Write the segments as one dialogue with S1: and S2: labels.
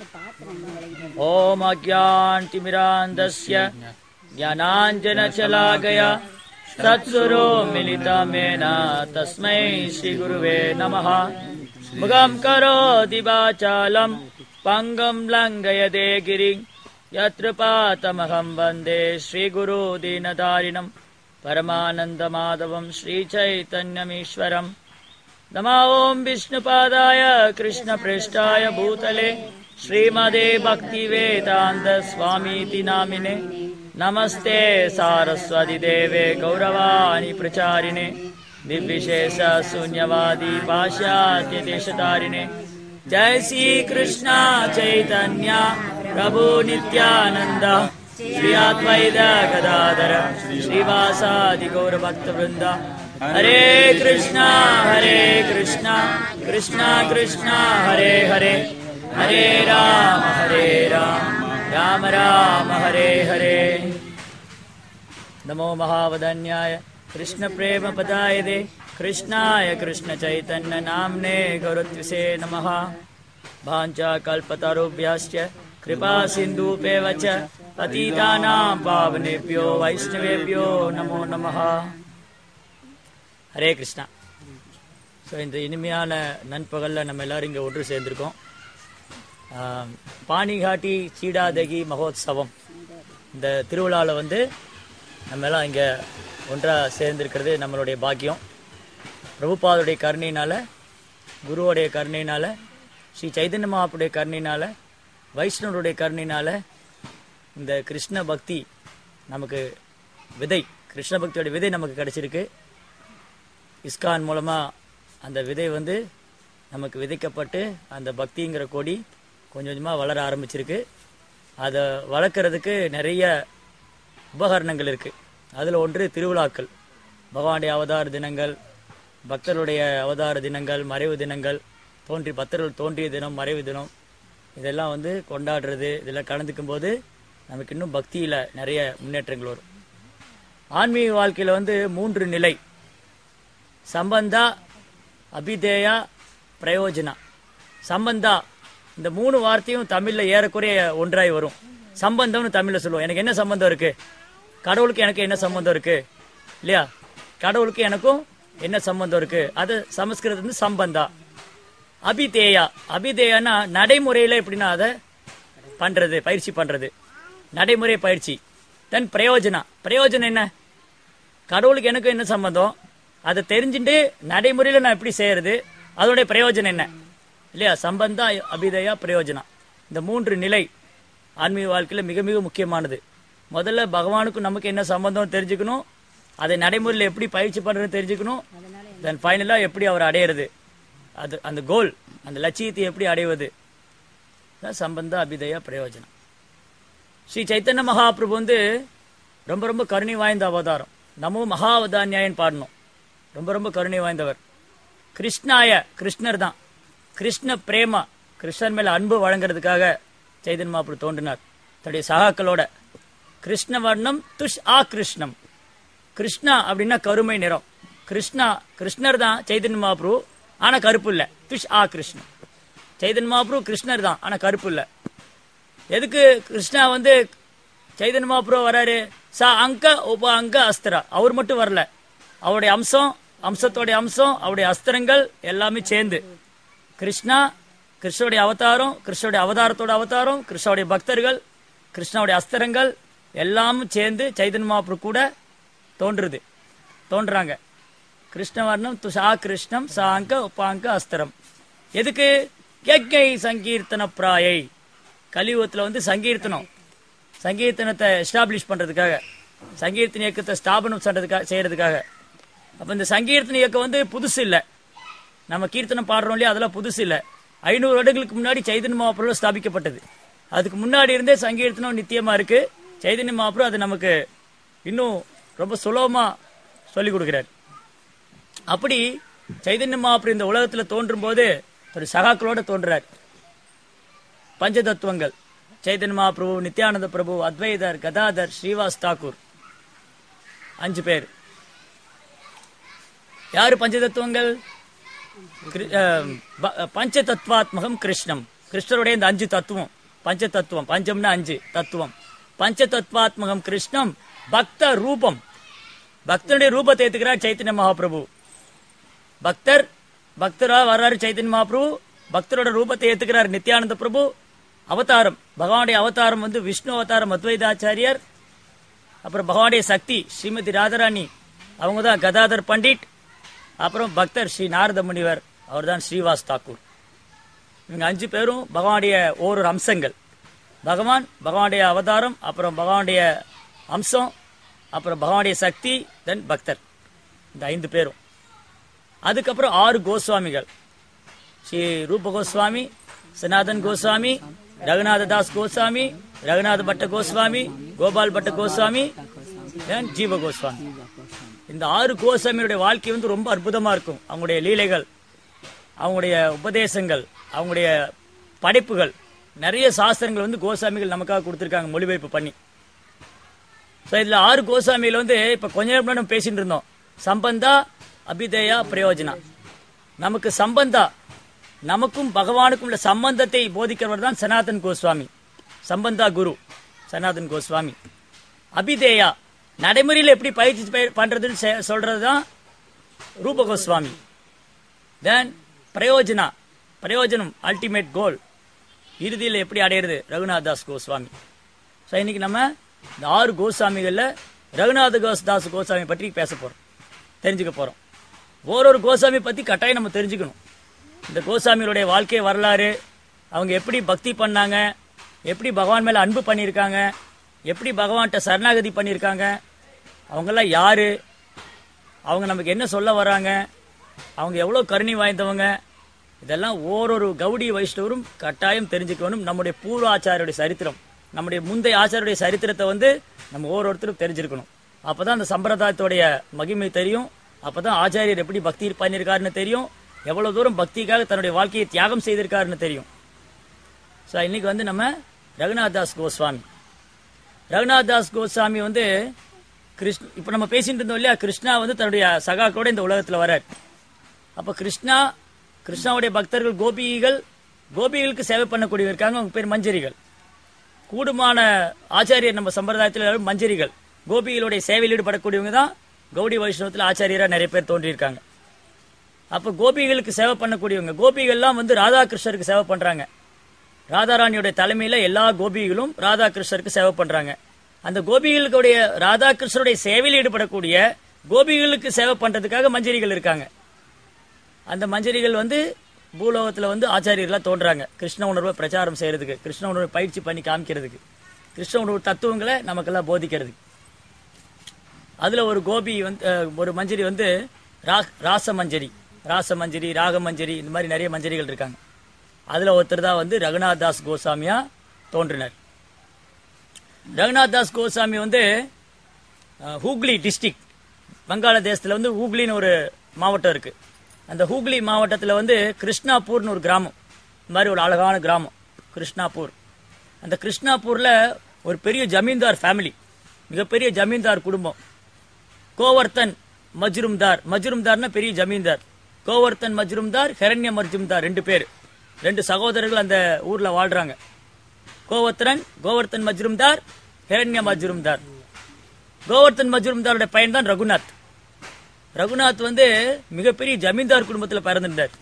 S1: ॐ अज्ञान्तिमिरान्धस्य ज्ञानाञ्जनशलाकया तत्सुरो मिलितमेन तस्मै श्रीगुरुवे नमः मुखं करोति वाचालं पङ्गं लङ्घयते गिरिं यत्र पातमहं वन्दे श्रीगुरो दीनदारिणं परमानन्दमाधवं श्रीचैतन्यमीश्वरम् नमो ॐ विष्णुपादाय कृष्णप्रेष्ठाय भूतले श्रीमदे भक्तिवेदान्त स्वामीति नामिने नमस्ते सारस्वतिदेवे गौरवाणि प्रचारिणे निर्विशेष शून्यवादी पाश्चात्यदेशतारिणे जय श्रीकृष्ण चैतन्य प्रभु नित्यानन्द श्री अद्वैत गदाधर श्रीवासादि गौरभक्तवृन्द हरे कृष्णा हरे कृष्णा कृष्णा कृष्णा हरे हरे हरे राम हरे राम राम राम हरे हरे नमो महावदन्याय कृष्णप्रेमपदाय दे कृष्णाय कृष्णचैतन्य नाम्ने गौरत्विषे नमः भाञ्चाकल्पतरुभ्यश्च कृपा सिन्धुपेव च पतितानां पावनेभ्यो वैष्णवेभ्यो नमो नमः ஹரே கிருஷ்ணா ஸோ இந்த இனிமையான நண்பகலில் நம்ம எல்லாரும் இங்கே ஒன்று சேர்ந்திருக்கோம் ஆம், பாணிகாட்டி சீடாதகி மகோத்சவம் இந்த திருவிழாவில் வந்து நம்ம எல்லாம் இங்கே ஒன்றாக சேர்ந்திருக்கிறது நம்மளுடைய பாக்கியம் பிரபுபாதுடைய கருணையினால குருவோடைய கருணையினால ஸ்ரீ சைதன்ய மகாப்புடைய கருணையினால வைஷ்ணவருடைய கருணையினால இந்த கிருஷ்ண பக்தி நமக்கு விதை கிருஷ்ண பக்தியோட விதை நமக்கு கிடைச்சிருக்கு இஸ்கான் மூலமாக அந்த விதை வந்து நமக்கு விதைக்கப்பட்டு அந்த பக்திங்கிற கொடி கொஞ்சம் கொஞ்சமாக வளர ஆரம்பிச்சிருக்கு அதை வளர்க்குறதுக்கு நிறைய உபகரணங்கள் இருக்குது அதில் ஒன்று திருவிழாக்கள் பகவானுடைய அவதார தினங்கள் பக்தருடைய அவதார தினங்கள் மறைவு தினங்கள் தோன்றி பக்தர்கள் தோன்றிய தினம் மறைவு தினம் இதெல்லாம் வந்து கொண்டாடுறது இதெல்லாம் கலந்துக்கும் போது நமக்கு இன்னும் பக்தியில் நிறைய முன்னேற்றங்கள் வரும் ஆன்மீக வாழ்க்கையில் வந்து மூன்று நிலை சம்பந்தா அபிதேயா பிரயோஜனா சம்பந்தா இந்த மூணு வார்த்தையும் தமிழில் ஏறக்குறைய ஒன்றாய் வரும் சம்பந்தம்னு தமிழில் சொல்லுவோம் எனக்கு என்ன சம்பந்தம் இருக்கு கடவுளுக்கு எனக்கு என்ன சம்பந்தம் இருக்கு இல்லையா கடவுளுக்கு எனக்கும் என்ன சம்பந்தம் இருக்கு அது சமஸ்கிருதம் வந்து சம்பந்தா அபிதேயா அபிதேயானா நடைமுறையில் எப்படின்னா அதை பண்றது பயிற்சி பண்றது நடைமுறை பயிற்சி தென் பிரயோஜனா பிரயோஜனம் என்ன கடவுளுக்கு எனக்கு என்ன சம்பந்தம் அதை தெரிஞ்சுட்டு நடைமுறையில் நான் எப்படி செய்யறது அதோடைய பிரயோஜனம் என்ன இல்லையா சம்பந்தா அபிதயா பிரயோஜனம் இந்த மூன்று நிலை ஆன்மீக வாழ்க்கையில் மிக மிக முக்கியமானது முதல்ல பகவானுக்கும் நமக்கு என்ன சம்பந்தம் தெரிஞ்சுக்கணும் அதை நடைமுறையில் எப்படி பயிற்சி பண்ணுறதுன்னு தெரிஞ்சுக்கணும் தென் ஃபைனலாக எப்படி அவர் அடையிறது அது அந்த கோல் அந்த லட்சியத்தை எப்படி அடைவது தான் சம்பந்த அபிதயா பிரயோஜனம் ஸ்ரீ சைத்தன்ய மகாபிரபு வந்து ரொம்ப ரொம்ப கருணை வாய்ந்த அவதாரம் நமோ மகாவதான்யாயன் பாடணும் ரொம்ப ரொம்ப கருணை வாய்ந்தவர் கிருஷ்ணாய கிருஷ்ணர் தான் கிருஷ்ண பிரேமா கிருஷ்ணர் மேல அன்பு வழங்குறதுக்காக சைதன்ய மகாபிரபு தோன்றினார் தன்னுடைய சகாக்களோட கிருஷ்ண வர்ணம் துஷ் ஆ கிருஷ்ணம் கிருஷ்ணா அப்படின்னா கருமை நிறம் கிருஷ்ணா கிருஷ்ணர் தான் சைதன்ய மகாபிரபு ஆனா கருப்பு இல்ல துஷ் ஆ கிருஷ்ணம் சைதன்ய மகாபிரபு கிருஷ்ணர் தான் ஆனா கருப்பு இல்ல எதுக்கு கிருஷ்ணா வந்து சைதன்ய மகாபிரபு வராரு சா அங்க உப அங்க அஸ்திரா அவர் மட்டும் வரல அவருடைய அம்சம் அம்சத்தோடைய அம்சம் அவருடைய அஸ்திரங்கள் எல்லாமே சேர்ந்து கிருஷ்ணா கிருஷ்ணனுடைய அவதாரம் கிருஷ்ணனுடைய அவதாரத்தோட அவதாரம் கிருஷ்ணனுடைய பக்தர்கள் கிருஷ்ணனுடைய அஸ்திரங்கள் எல்லாமும் சேர்ந்து சைதன்ய மகாபிரபு கூட தோன்றுது தோன்றுறாங்க கிருஷ்ணவர்ணம் துஷா கிருஷ்ணம் சாங்க உபாங்க அஸ்திரம் எதுக்கு யஜ்ஞை சங்கீர்த்தன பிராயை கலியுகத்தில் வந்து சங்கீர்த்தனம் சங்கீர்த்தனத்தை எஸ்டாப்ளிஷ் பண்றதுக்காக சங்கீர்த்தன இயக்கத்தை ஸ்தாபனம் செய்யறதுக்காக செய்யறதுக்காக அப்ப இந்த சங்கீர்த்தன இயக்கம் வந்து புதுசு இல்லை நம்ம கீர்த்தனம் பாடுறோம் இல்லையா அதெல்லாம் புதுசு இல்லை ஐநூறு வருடங்களுக்கு முன்னாடி சைதன்ய மகாபுரம் ஸ்தாபிக்கப்பட்டது அதுக்கு முன்னாடி இருந்தே சங்கீர்த்தனம் நித்தியமா இருக்கு சைதன்ய மகாபுரம் அது நமக்கு இன்னும் ரொம்ப சுலபமா சொல்லி கொடுக்கிறார் அப்படி சைதன்ய மகாபுரம் இந்த உலகத்துல தோன்றும் போது ஒரு சகாக்களோட தோன்றார் பஞ்சதத்துவங்கள் சைதன்ய மகாபிரபு நித்யானந்த பிரபு அத்வைதர் கதாதர் ஸ்ரீவாஸ் தாக்கூர் அஞ்சு பேர் யாரு பஞ்சதத்துவங்கள் கிரு- அஹ், ப- பஞ்ச தத்துவாத்மகம் கிருஷ்ணம் கிருஷ்ணருடைய இந்த அஞ்சு தத்துவம் பஞ்ச தத்துவம் பஞ்சம்னா அஞ்சு தத்துவம் பஞ்ச தத்துவாத்மகம் கிருஷ்ணம் பக்த ரூபம் பக்தனுடைய ரூபத்தை ஏத்துக்கிறார் சைத்தன்ய மகாபிரபு பக்தர் பக்தரா வர்றாரு சைத்தன்ய மகாபிரபு பக்தரோட ரூபத்தை ஏத்துக்கிறார் நித்யானந்த பிரபு அவதாரம் பகவானுடைய அவதாரம் வந்து விஷ்ணு அவதாரம் அத்வைதாச்சாரியர் அப்புறம் பகவானுடைய சக்தி ஸ்ரீமதி ராதாராணி அவங்க தான் கதாதர் பண்டிட் அப்புறம் பக்தர் ஸ்ரீ நாரத முனிவர் அவர்தான் ஸ்ரீவாஸ் தாக்கூர் இவங்க அஞ்சு பேரும் பகவானுடைய ஓரொரு அம்சங்கள் பகவான் பகவானுடைய அவதாரம் அப்புறம் பகவானுடைய அம்சம் அப்புறம் பகவானுடைய சக்தி தென் பக்தர் இந்த ஐந்து பேரும் அதுக்கப்புறம் ஆறு கோஸ்வாமிகள் ஸ்ரீ ரூப கோஸ்வாமி சனாதன் கோஸ்வாமி ரகுநாத தாஸ் கோஸ்வாமி ரகுநாத பட்ட கோஸ்வாமி கோபால் பட்ட கோஸ்வாமி then ஜீவ கோஸ்வாமி இந்த ஆறு கோஸ்வாமியுடைய வாழ்க்கை வந்து ரொம்ப அற்புதமா இருக்கும் அவங்களுடைய லீலைகள் அவங்களுடைய உபதேசங்கள் அவங்களுடைய படைப்புகள் நிறைய சாஸ்திரங்கள் வந்து கோசாமிகள் நமக்காக கொடுத்துருக்காங்க மொழிபெயர்ப்பு பண்ணி ஸோ இதில் ஆறு கோசாமியில் வந்து இப்போ கொஞ்ச நேரம் முன்னாடி நம்ம பேசிட்டு இருந்தோம் சம்பந்தா அபிதயா பிரயோஜனா நமக்கு சம்பந்தா நமக்கும் பகவானுக்கும் உள்ள சம்பந்தத்தை போதிக்கிறவர் தான் சனாதன் கோஸ்வாமி சம்பந்தா குரு சனாதன் கோஸ்வாமி அபிதேயா நடைமுறையில் எப்படி பயிற்சி பய- பண்றதுன்னு செ- சொல்றது தான் ரூப கோஸ்வாமி தென் பிரயோஜனா பிரயோஜனம் அல்டிமேட் கோல் இறுதியில் எப்படி அடையிறது ரகுநாத் தாஸ் கோஸ்வாமி ஸோ இன்னைக்கு நம்ம இந்த ஆறு கோஸ்வாமிகளில் ரகுநாத கோஸ் தாஸ் கோஸ்வாமி பற்றி பேச போகிறோம் தெரிஞ்சுக்க போகிறோம் ஓரொரு கோஸ்வாமி பற்றி கட்டாயம் நம்ம தெரிஞ்சுக்கணும் இந்த கோஸ்வாமிகளுடைய வாழ்க்கை வரலாறு அவங்க எப்படி பக்தி பண்ணாங்க எப்படி பகவான் மேலே அன்பு பண்ணியிருக்காங்க எப்படி பகவான்கிட்ட சரணாகதி பண்ணியிருக்காங்க அவங்கெல்லாம் யாரு அவங்க நமக்கு என்ன சொல்ல வராங்க அவங்க எவ்வளோ கருணை வாய்ந்தவங்க இதெல்லாம் ஓரொரு கௌடி வைஷ்ணவரும் கட்டாயம் தெரிஞ்சுக்கணும் நம்முடைய பூர்வ ஆச்சாரியுடைய சரித்திரம் நம்முடைய முந்தைய ஆச்சாரியுடைய சரித்திரத்தை வந்து நம்ம ஒவ்வொருத்தரும் தெரிஞ்சிருக்கணும் அப்பதான் அந்த சம்பிரதாயத்துடைய மகிமை தெரியும் அப்பதான் ஆச்சாரியர் எப்படி பக்தி பண்ணியிருக்காருன்னு தெரியும் எவ்வளவு தூரம் பக்திக்காக தன்னுடைய வாழ்க்கையை தியாகம் செய்திருக்காருன்னு தெரியும் ஸோ இன்னைக்கு வந்து நம்ம ரகுநாத் தாஸ் கோஸ்வாமி ரகுநாத் தாஸ் கோஸ்வாமி வந்து கிருஷ்ண இப்போ நம்ம பேசிட்டு இருந்தோம் இல்லையா கிருஷ்ணா வந்து தன்னுடைய சகாக்களோட இந்த உலகத்தில் வரார் அப்போ கிருஷ்ணா கிருஷ்ணாவுடைய பக்தர்கள் கோபிகள் கோபிகளுக்கு சேவை பண்ணக்கூடியவங்க இருக்காங்க அவங்க பேர் மஞ்சரிகள் கூடுமான ஆச்சாரியர் நம்ம சம்பிரதாயத்தில் எல்லாரும் மஞ்சரிகள் கோபிகளுடைய சேவையில் ஈடுபடக்கூடியவங்க தான் கௌடி வைஷ்ணவத்தில் ஆச்சாரியராக நிறைய பேர் தோன்றியிருக்காங்க அப்போ கோபிகளுக்கு சேவை பண்ணக்கூடியவங்க கோபிகள்லாம் வந்து ராதாகிருஷ்ணருக்கு சேவை பண்றாங்க ராதாராணியோட தலைமையில எல்லா கோபிகளும் ராதாகிருஷ்ணருக்கு சேவை பண்றாங்க அந்த கோபிகளுடைய ராதாகிருஷ்ணருடைய சேவையில் ஈடுபடக்கூடிய கோபிகளுக்கு சேவை பண்றதுக்காக மஞ்சரிகள் இருக்காங்க அந்த மஞ்சரிகள் வந்து பூலோகத்துல வந்து ஆச்சாரியர்களா தோன்றாங்க கிருஷ்ண உணர்வை பிரச்சாரம் செய்யறதுக்கு கிருஷ்ண உணர்வை பயிற்சி பண்ணி காமிக்கிறதுக்கு கிருஷ்ண உணர்வு தத்துவங்களை நமக்கெல்லாம் போதிக்கிறதுக்கு அதுல ஒரு கோபி வந்து அஹ், ஒரு மஞ்சரி வந்து ரா- ராச மஞ்சரி ராச மஞ்சரி ராக மஞ்சரி இந்த மாதிரி நிறைய மஞ்சரிகள் இருக்காங்க அதுல ஒருத்தர் தான் வந்து ரகுநாத் தாஸ் கோசாமியா தோன்றினார் ரகுநாத் தாஸ் கோசாமி வந்து அஹ், ஹூக்ளி டிஸ்ட்ரிக்ட் வங்காள தேசத்துல வந்து ஹூக்ளின்னு ஒரு மாவட்டம் இருக்கு அந்த ஹூக்ளி மாவட்டத்துல வந்து கிருஷ்ணாப்பூர்னு ஒரு கிராமம் இந்த மாதிரி ஒரு அழகான கிராமம் கிருஷ்ணாப்பூர் அந்த கிருஷ்ணாப்பூர்ல ஒரு பெரிய ஜமீன்தார் ஃபேமிலி மிகப்பெரிய ஜமீன்தார் குடும்பம் கோவர்த்தன் மஜ்ரும்தார் மஜ்ரும்தார்னா பெரிய ஜமீன்தார் கோவர்த்தன் மஜ்ரும்தார் ஹெரண்ய மஜ்ரும்தார் ரெண்டு பேர் ரெண்டு சகோதரர்கள் அந்த ஊர்ல வாழ்றாங்க கோவர்த்தன் கோவர்த்தன் மஜ்ரும்தார் ஹெரண்ய மஜ்ரும்தார் கோவர்த்தன் மஜ்ரும்தாரோட பையன் தான் ரகுநாத் ரகுநாத் வந்து மிகப்பெரிய ஜமீன்தார் குடும்பத்தில் பிறந்திருந்தார்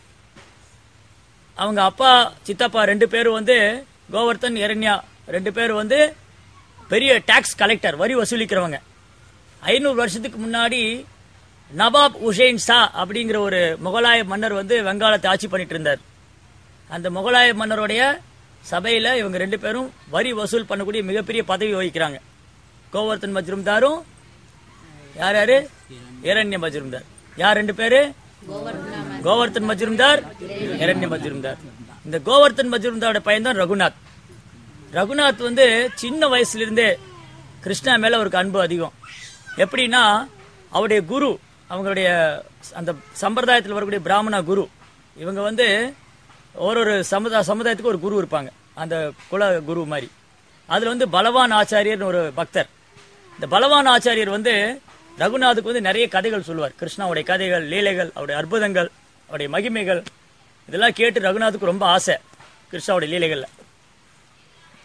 S1: அவங்க அப்பா சித்தப்பா ரெண்டு பேரும் வந்து கோவர்த்தன் இரண்யா ரெண்டு பேரும் வந்து பெரிய டாக்ஸ் கலெக்டர் வரி வசூலிக்கிறவங்க ஐநூறு வருஷத்துக்கு முன்னாடி நவாப் உஷேன் ஷா அப்படிங்கிற ஒரு முகலாய மன்னர் வந்து வங்காளத்தை ஆட்சி பண்ணிட்டு இருந்தார் அந்த முகலாய மன்னருடைய சபையில இவங்க ரெண்டு பேரும் வரி வசூல் பண்ணக்கூடிய மிகப்பெரிய பதவி வகிக்கிறாங்க கோவர்த்தன் மஜ்ரும்தாரும் யார் யாரு இரண்ய மஜ்ரும்தார் யார் ரெண்டு பேரு கோவர்த்தன் மஜ்ரும்தார் இரண்ய மஜ்ரும்தார் இந்த கோவர்த்தன் மஜ்ரும்தாரோட பையன் தான் ரகுநாத் ரகுநாத் வந்து சின்ன வயசுல இருந்தே கிருஷ்ணா மேல அவருக்கு அன்பு அதிகம் எப்படின்னா அவருடைய குரு அவங்களுடைய அந்த சம்பிரதாயத்தில் வரக்கூடிய பிராமண குரு இவங்க வந்து ஒரு ஒரு சமுதா சமுதாயத்துக்கு ஒரு குரு இருப்பாங்க அந்த குல குரு மாதிரி அதுல வந்து பலவான் ஆச்சாரியர்னு ஒரு பக்தர் இந்த பலவான் ஆச்சாரியர் வந்து ரகுநாதுக்கு வந்து நிறைய கதைகள் சொல்லுவார் கிருஷ்ணாவுடைய கதைகள் லீலைகள் அவருடைய அற்புதங்கள் அவருடைய மகிமைகள் இதெல்லாம் கேட்டு ரகுநாதுக்கு ரொம்ப ஆசை கிருஷ்ணாவுடைய லீலைகள்ல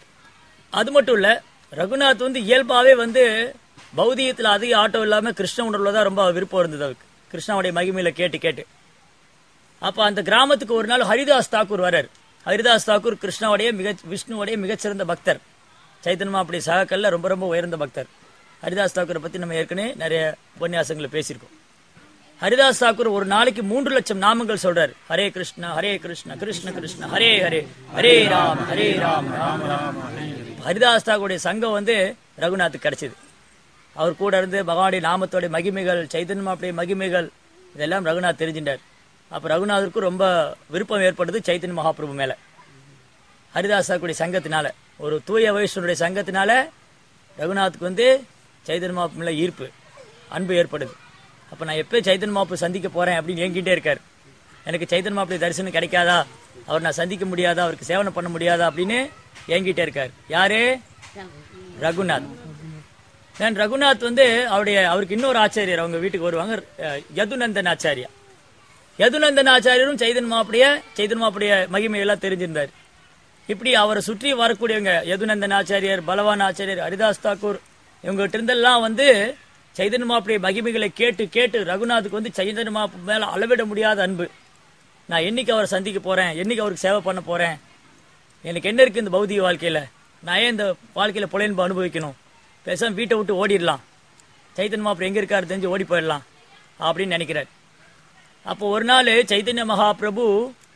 S1: அது மட்டும் இல்ல ரகுநாத் வந்து இயல்பாவே வந்து பௌதிகத்துல அதிக ஆட்டம் இல்லாம கிருஷ்ண உணர்வுல தான் ரொம்ப விருப்பம் இருந்தது அவருக்கு கிருஷ்ணாவுடைய மகிமையில கேட்டு கேட்டு அப்ப அந்த கிராமத்துக்கு ஒரு நாள் ஹரிதாஸ் தாக்கூர் வரார் ஹரிதாஸ் தாக்கூர் கிருஷ்ணாவுடைய மிக விஷ்ணுவுடைய மிகச்சிறந்த பக்தர் சைத்தன்மா அப்படி சகாக்கல்ல ரொம்ப ரொம்ப உயர்ந்த பக்தர் ஹரிதாஸ் தாக்கூரை பத்தி நம்ம ஏற்கனவே நிறைய உபன்யாசங்களை பேசியிருக்கோம் ஹரிதாஸ் தாக்கூர் ஒரு நாளைக்கு மூன்று லட்சம் நாமங்கள் சொல்றாரு ஹரே கிருஷ்ணா ஹரே கிருஷ்ணா கிருஷ்ண கிருஷ்ண ஹரே ஹரே ஹரே ராம் ஹரே ராம் ராம் ராம் ஹரே ஹரே. ஹரிதாஸ் தாக்கூருடைய சங்கம் வந்து ரகுநாத்துக்கு கிடைச்சது அவர் கூட இருந்து பகவானுடைய நாமத்தோடைய மகிமைகள் சைத்தன்மாவுடைய மகிமைகள் இதெல்லாம் ரகுநாத் தெரிஞ்சின்றார் அப்ப ரகுநாதருக்கும் ரொம்ப விருப்பம் ஏற்படுது சைத்தன்ய மகாபிரபு மேல ஹரிதாசாக்குடைய சங்கத்தினால ஒரு தூய வயசுடைய சங்கத்தினால ரகுநாத்துக்கு வந்து சைத்தன்ய மகாபு மேல ஈர்ப்பு அன்பு ஏற்படுது அப்ப நான் எப்போ சைத்தன்ய மகாபு சந்திக்க போறேன் அப்படின்னு ஏங்கிட்டே இருக்காரு எனக்கு சைத்தன்ய மகாபுடைய தரிசனம் கிடைக்காதா அவர் நான் சந்திக்க முடியாதா அவருக்கு சேவனை பண்ண முடியாதா அப்படின்னு ஏங்கிட்டே இருக்காரு யாரு ரகுநாத் நான் ரகுநாத் வந்து அவருடைய அவருக்கு இன்னொரு ஆச்சாரியர் அவங்க வீட்டுக்கு வருவாங்க அஹ், யதுநந்தன் ஆச்சாரியா யதுநந்தன் ஆச்சாரியரும் சைதன் மாப்புடைய சைதன் மாப்புடைய மகிமையெல்லாம் தெரிஞ்சிருந்தார் இப்படி அவரை சுற்றி வரக்கூடியவங்க யதுநந்தன் ஆச்சாரியர் பலவான் ஆச்சாரியர் ஹரிதாஸ் தாக்கூர் இவங்ககிட்ட இருந்தெல்லாம் வந்து சைதன்ய மாப்புடைய மகிமைகளை கேட்டு கேட்டு ரகுநாத்துக்கு வந்து சைதன்ய மாப்பு மேல அளவிட முடியாத அன்பு நான் என்னைக்கு அவரை சந்திக்க போறேன் என்னைக்கு அவருக்கு சேவை பண்ண போறேன் எனக்கு என்ன இருக்கு இந்த பௌதிக வாழ்க்கையில நான் ஏன் இந்த வாழ்க்கையில புலையன்பு அனுபவிக்கணும் பேசாம வீட்டை விட்டு ஓடிடலாம் சைத்தன்ய மாப்பிள்ளை எங்க இருக்காரு தெரிஞ்சு ஓடி போயிடலாம் அப்படின்னு நினைக்கிறார் அப்போ ஒரு நாள் சைத்தன்ய மகாபிரபு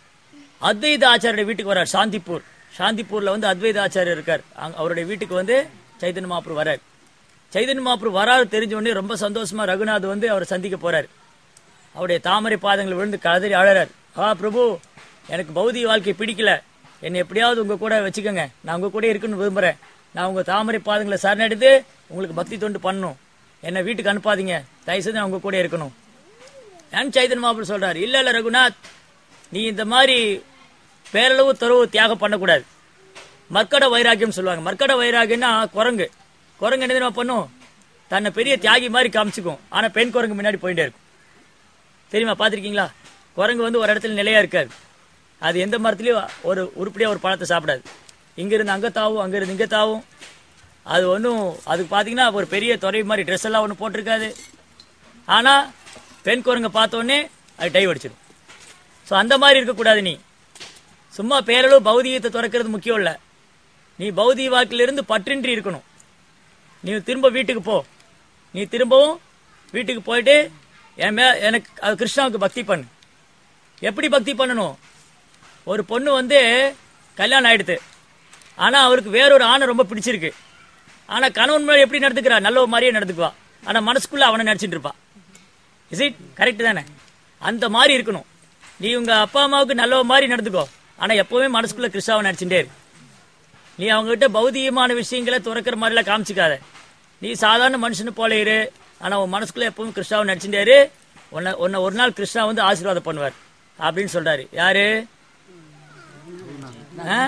S1: அத்வைத ஆச்சாரிய வீட்டுக்கு வரார் சாந்திப்பூர் சாந்திப்பூர்ல வந்து அத்வைத ஆச்சாரியர் இருக்கார் அங்க- அவருடைய வீட்டுக்கு வந்து சைத்தன்ய மகாபிரபு வரார் சைத்தன்ய மகாபிரபு வராரு தெரிஞ்ச உடனே ரொம்ப சந்தோஷமா ரகுநாத் வந்து அவரை சந்திக்க போறாரு அவருடைய தாமரை பாதங்கள் விழுந்து கதறி அழறார் ஆ பிரபு எனக்கு பௌதிக வாழ்க்கை பிடிக்கல என்னை எப்படியாவது உங்க கூட வச்சுக்கோங்க நான் உங்க கூட இருக்குன்னு விரும்புறேன் நான் உங்க தாமரை பாதங்களை சரணடைந்து உங்களுக்கு பக்தி தொண்டு பண்ணணும் என்னை வீட்டுக்கு அனுப்பாதீங்க தயவுசெய்து நான் உங்க கூட இருக்கணும் நான் சைதன் மாப்பிள்ள சொல்றாரு இல்ல இல்ல ரகுநாத் நீ இந்த மாதிரி பேரளவு துறவு தியாகம் பண்ணக்கூடாது மர்க்கட வைராக்கியம் சொல்லுவாங்க மர்க்கட வைராக்கியம்னா குரங்கு குரங்கு என்ன தெரியுமா பண்ணும் தன்னை பெரிய தியாகி மாதிரி காமிச்சுக்கும் ஆனா பெண் குரங்கு முன்னாடி போயிட்டே இருக்கும் தெரியுமா பார்த்திருக்கீங்களா குரங்கு வந்து ஒரு இடத்துல நிலையா இருக்காது அது எந்த மரத்துலயும் ஒரு உருப்படியா ஒரு பழத்தை சாப்பிடாது இங்க இருந்து அங்க தாவும் அங்க இருந்து இங்க தாவும் அது ஒன்றும் அதுக்கு பார்த்தீங்கன்னா ஒரு பெரிய துறை மாதிரி ட்ரெஸ் எல்லாம் ஒன்றும் போட்டிருக்காது ஆனா பெண் குரங்க பார்த்த உடனே அது டை அடிச்சிடும் ஸோ அந்த மாதிரி இருக்கக்கூடாது நீ சும்மா பேரளவு பௌதிகத்தை துறக்கிறது முக்கியம் இல்லை நீ பௌதிக வாக்கிலிருந்து பற்றின்றி இருக்கணும் நீ திரும்ப வீட்டுக்கு போ நீ திரும்பவும் வீட்டுக்கு போயிட்டு என் மே எனக்கு அது கிருஷ்ணாவுக்கு பக்தி பண்ணு எப்படி பக்தி பண்ணணும் ஒரு பொண்ணு வந்து கல்யாணம் ஆயிடுது ஆனா அவருக்கு வேறொரு ஆணை ரொம்ப பிடிச்சிருக்கு ஆனா கணவன் மேல எப்படி நடந்துக்கிறா நல்ல மாதிரியே நடந்துக்குவா ஆனா மனசுக்குள்ள அவனை நினைச்சிட்டு இருப்பா இஸ் இட் கரெக்ட் தானே அந்த மாதிரி இருக்கணும் நீ உங்க அப்பா அம்மாவுக்கு நல்ல மாதிரி நடந்துக்கோ ஆனா எப்பவுமே மனசுக்குள்ள கிருஷ்ணாவை நினைச்சுட்டே இரு நீ அவங்க கிட்ட பௌதிகமான விஷயங்களை துறக்கிற மாதிரிலாம் காமிச்சிக்காத நீ சாதாரண மனுஷனு போல இரு ஆனா உன் மனசுக்குள்ள எப்பவும் கிருஷ்ணாவை நினைச்சுட்டே இரு உன்னை உன்னை ஒரு நாள் கிருஷ்ணா வந்து ஆசீர்வாதம் பண்ணுவார் அப்படின்னு சொல்றாரு யாரு ஆ?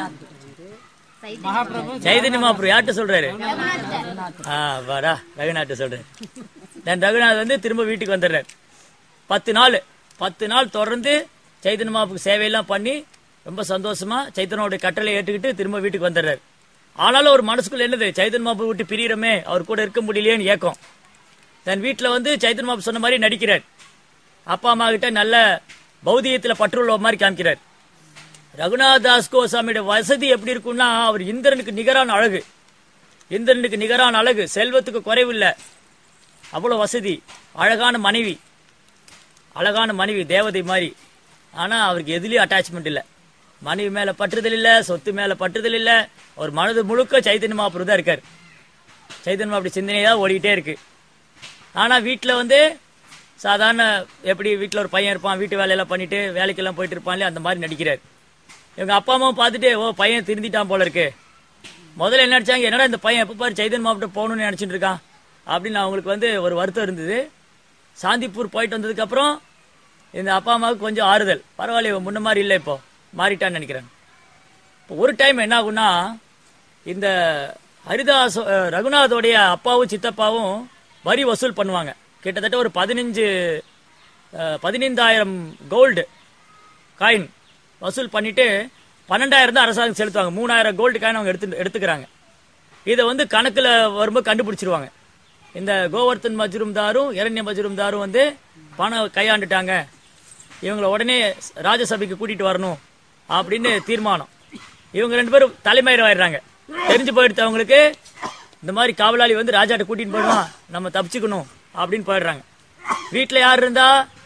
S1: சைதன்ய மகாபுரம் யார்கிட்ட சொல்றாரு ஆ வாடா ரகுநாட்ட சொல்றேன் நான் ரகுநாத் வந்து திரும்ப வீட்டுக்கு வந்துடுறாரு பத்து நாள் பத்து நாள் தொடர்ந்து சைத்தன்ய மகாபுக்கு சேவையெல்லாம் பண்ணி ரொம்ப சந்தோஷமா சைத்தனோடைய கட்டளை ஏற்றுக்கிட்டு திரும்ப வீட்டுக்கு வந்துடுறாரு ஆனாலும் ஒரு மனசுக்குள்ள என்னது சைத்தன்ய மகாபு விட்டு பிரியறமே அவர் கூட இருக்க முடியலையேன்னு ஏக்கம் தன் வீட்டுல வந்து சைத்தன்ய மகாபு சொன்ன மாதிரி நடிக்கிறார் அப்பா அம்மா கிட்ட நல்ல பௌதிகத்துல பற்றுள்ள மாதிரி காமிக்கிறார் ரகுநாத் தாஸ் கோசாமியோட வசதி எப்படி இருக்கும்னா அவர் இந்திரனுக்கு நிகரான அழகு இந்திரனுக்கு நிகரான அழகு செல்வத்துக்கு குறைவில்லை அவ்வளவு வசதி அழகான மனைவி அழகான மனைவி தேவதை மாதிரி ஆனா அவருக்கு எதுலயும் அட்டாச்மெண்ட் இல்ல மனைவி மேல பற்றுதல் இல்ல சொத்து மேல பற்றுதல் இல்ல ஒரு மனது முழுக்க சைத்தன்ய மகாபுரு தான் இருக்காரு சைத்தன்ய அப்படி சிந்தனையா ஓடிக்கிட்டே இருக்கு ஆனா வீட்டுல வந்து சாதாரண எப்படி வீட்டுல ஒரு பையன் இருப்பான் வீட்டு வேலையெல்லாம் பண்ணிட்டு வேலைக்கெல்லாம் போயிட்டு இருப்பான்ல அந்த மாதிரி நடிக்கிறார் இவங்க அப்பா அம்மாவும் பார்த்துட்டு ஓ பையன் திருந்திட்டான் போல இருக்கு முதல்ல என்ன நினைச்சாங்க என்னடா இந்த பையன் எப்ப பாரு சைதன் மாவட்டம் போகணும்னு நினைச்சிட்டு இருக்கான் அப்படின்னு அவங்களுக்கு வந்து ஒரு வருத்தம் இருந்தது சாந்திப்பூர் போயிட்டு வந்ததுக்கு அப்புறம் இந்த அப்பா அம்மாவுக்கு கொஞ்சம் ஆறுதல் பரவாயில்ல இவன் முன்ன மாதிரி இல்லை இப்போ மாறிட்டான்னு நினைக்கிறேன் இப்போ ஒரு டைம் என்ன ஆகும்னா இந்த ஹரிதாஸ் அஹ், ரகுநாதோடைய அப்பாவும் சித்தப்பாவும் வரி வசூல் பண்ணுவாங்க கிட்டத்தட்ட ஒரு பதினஞ்சு அஹ், பதினைந்தாயிரம் கோல்டு காயின் வசூல் பண்ணிட்டு பன்னெண்டாயிரம் தான் அரசாங்கம் செலுத்துவாங்க மூணாயிரம் கோல்டு காயின் அவங்க எடுத்து எடுத்துக்கிறாங்க இதை வந்து கணக்குல வரும்போது கண்டுபிடிச்சிருவாங்க இந்த கோவர்த்தன் மஜ்ரூம்தாரும் இரண்ய மஜ்ரூம்தாரும் வந்து பணம் கையாண்டுட்டாங்க இவங்கள உடனே ராஜசபைக்கு கூட்டிட்டு வரணும் அப்படின்னு தீர்மானம் இவங்க ரெண்டு பேரும் தலைமயிராயிடுறாங்க தெரிஞ்சு போயிடுத்து அவங்களுக்கு இந்த மாதிரி காவலாளி வந்து ராஜாட்ட கூட்டிட்டு போயிடுவான் நம்ம தப்பிச்சுக்கணும் அப்படின்னு போயிடுறாங்க வீட்டுல யார் இருந்தா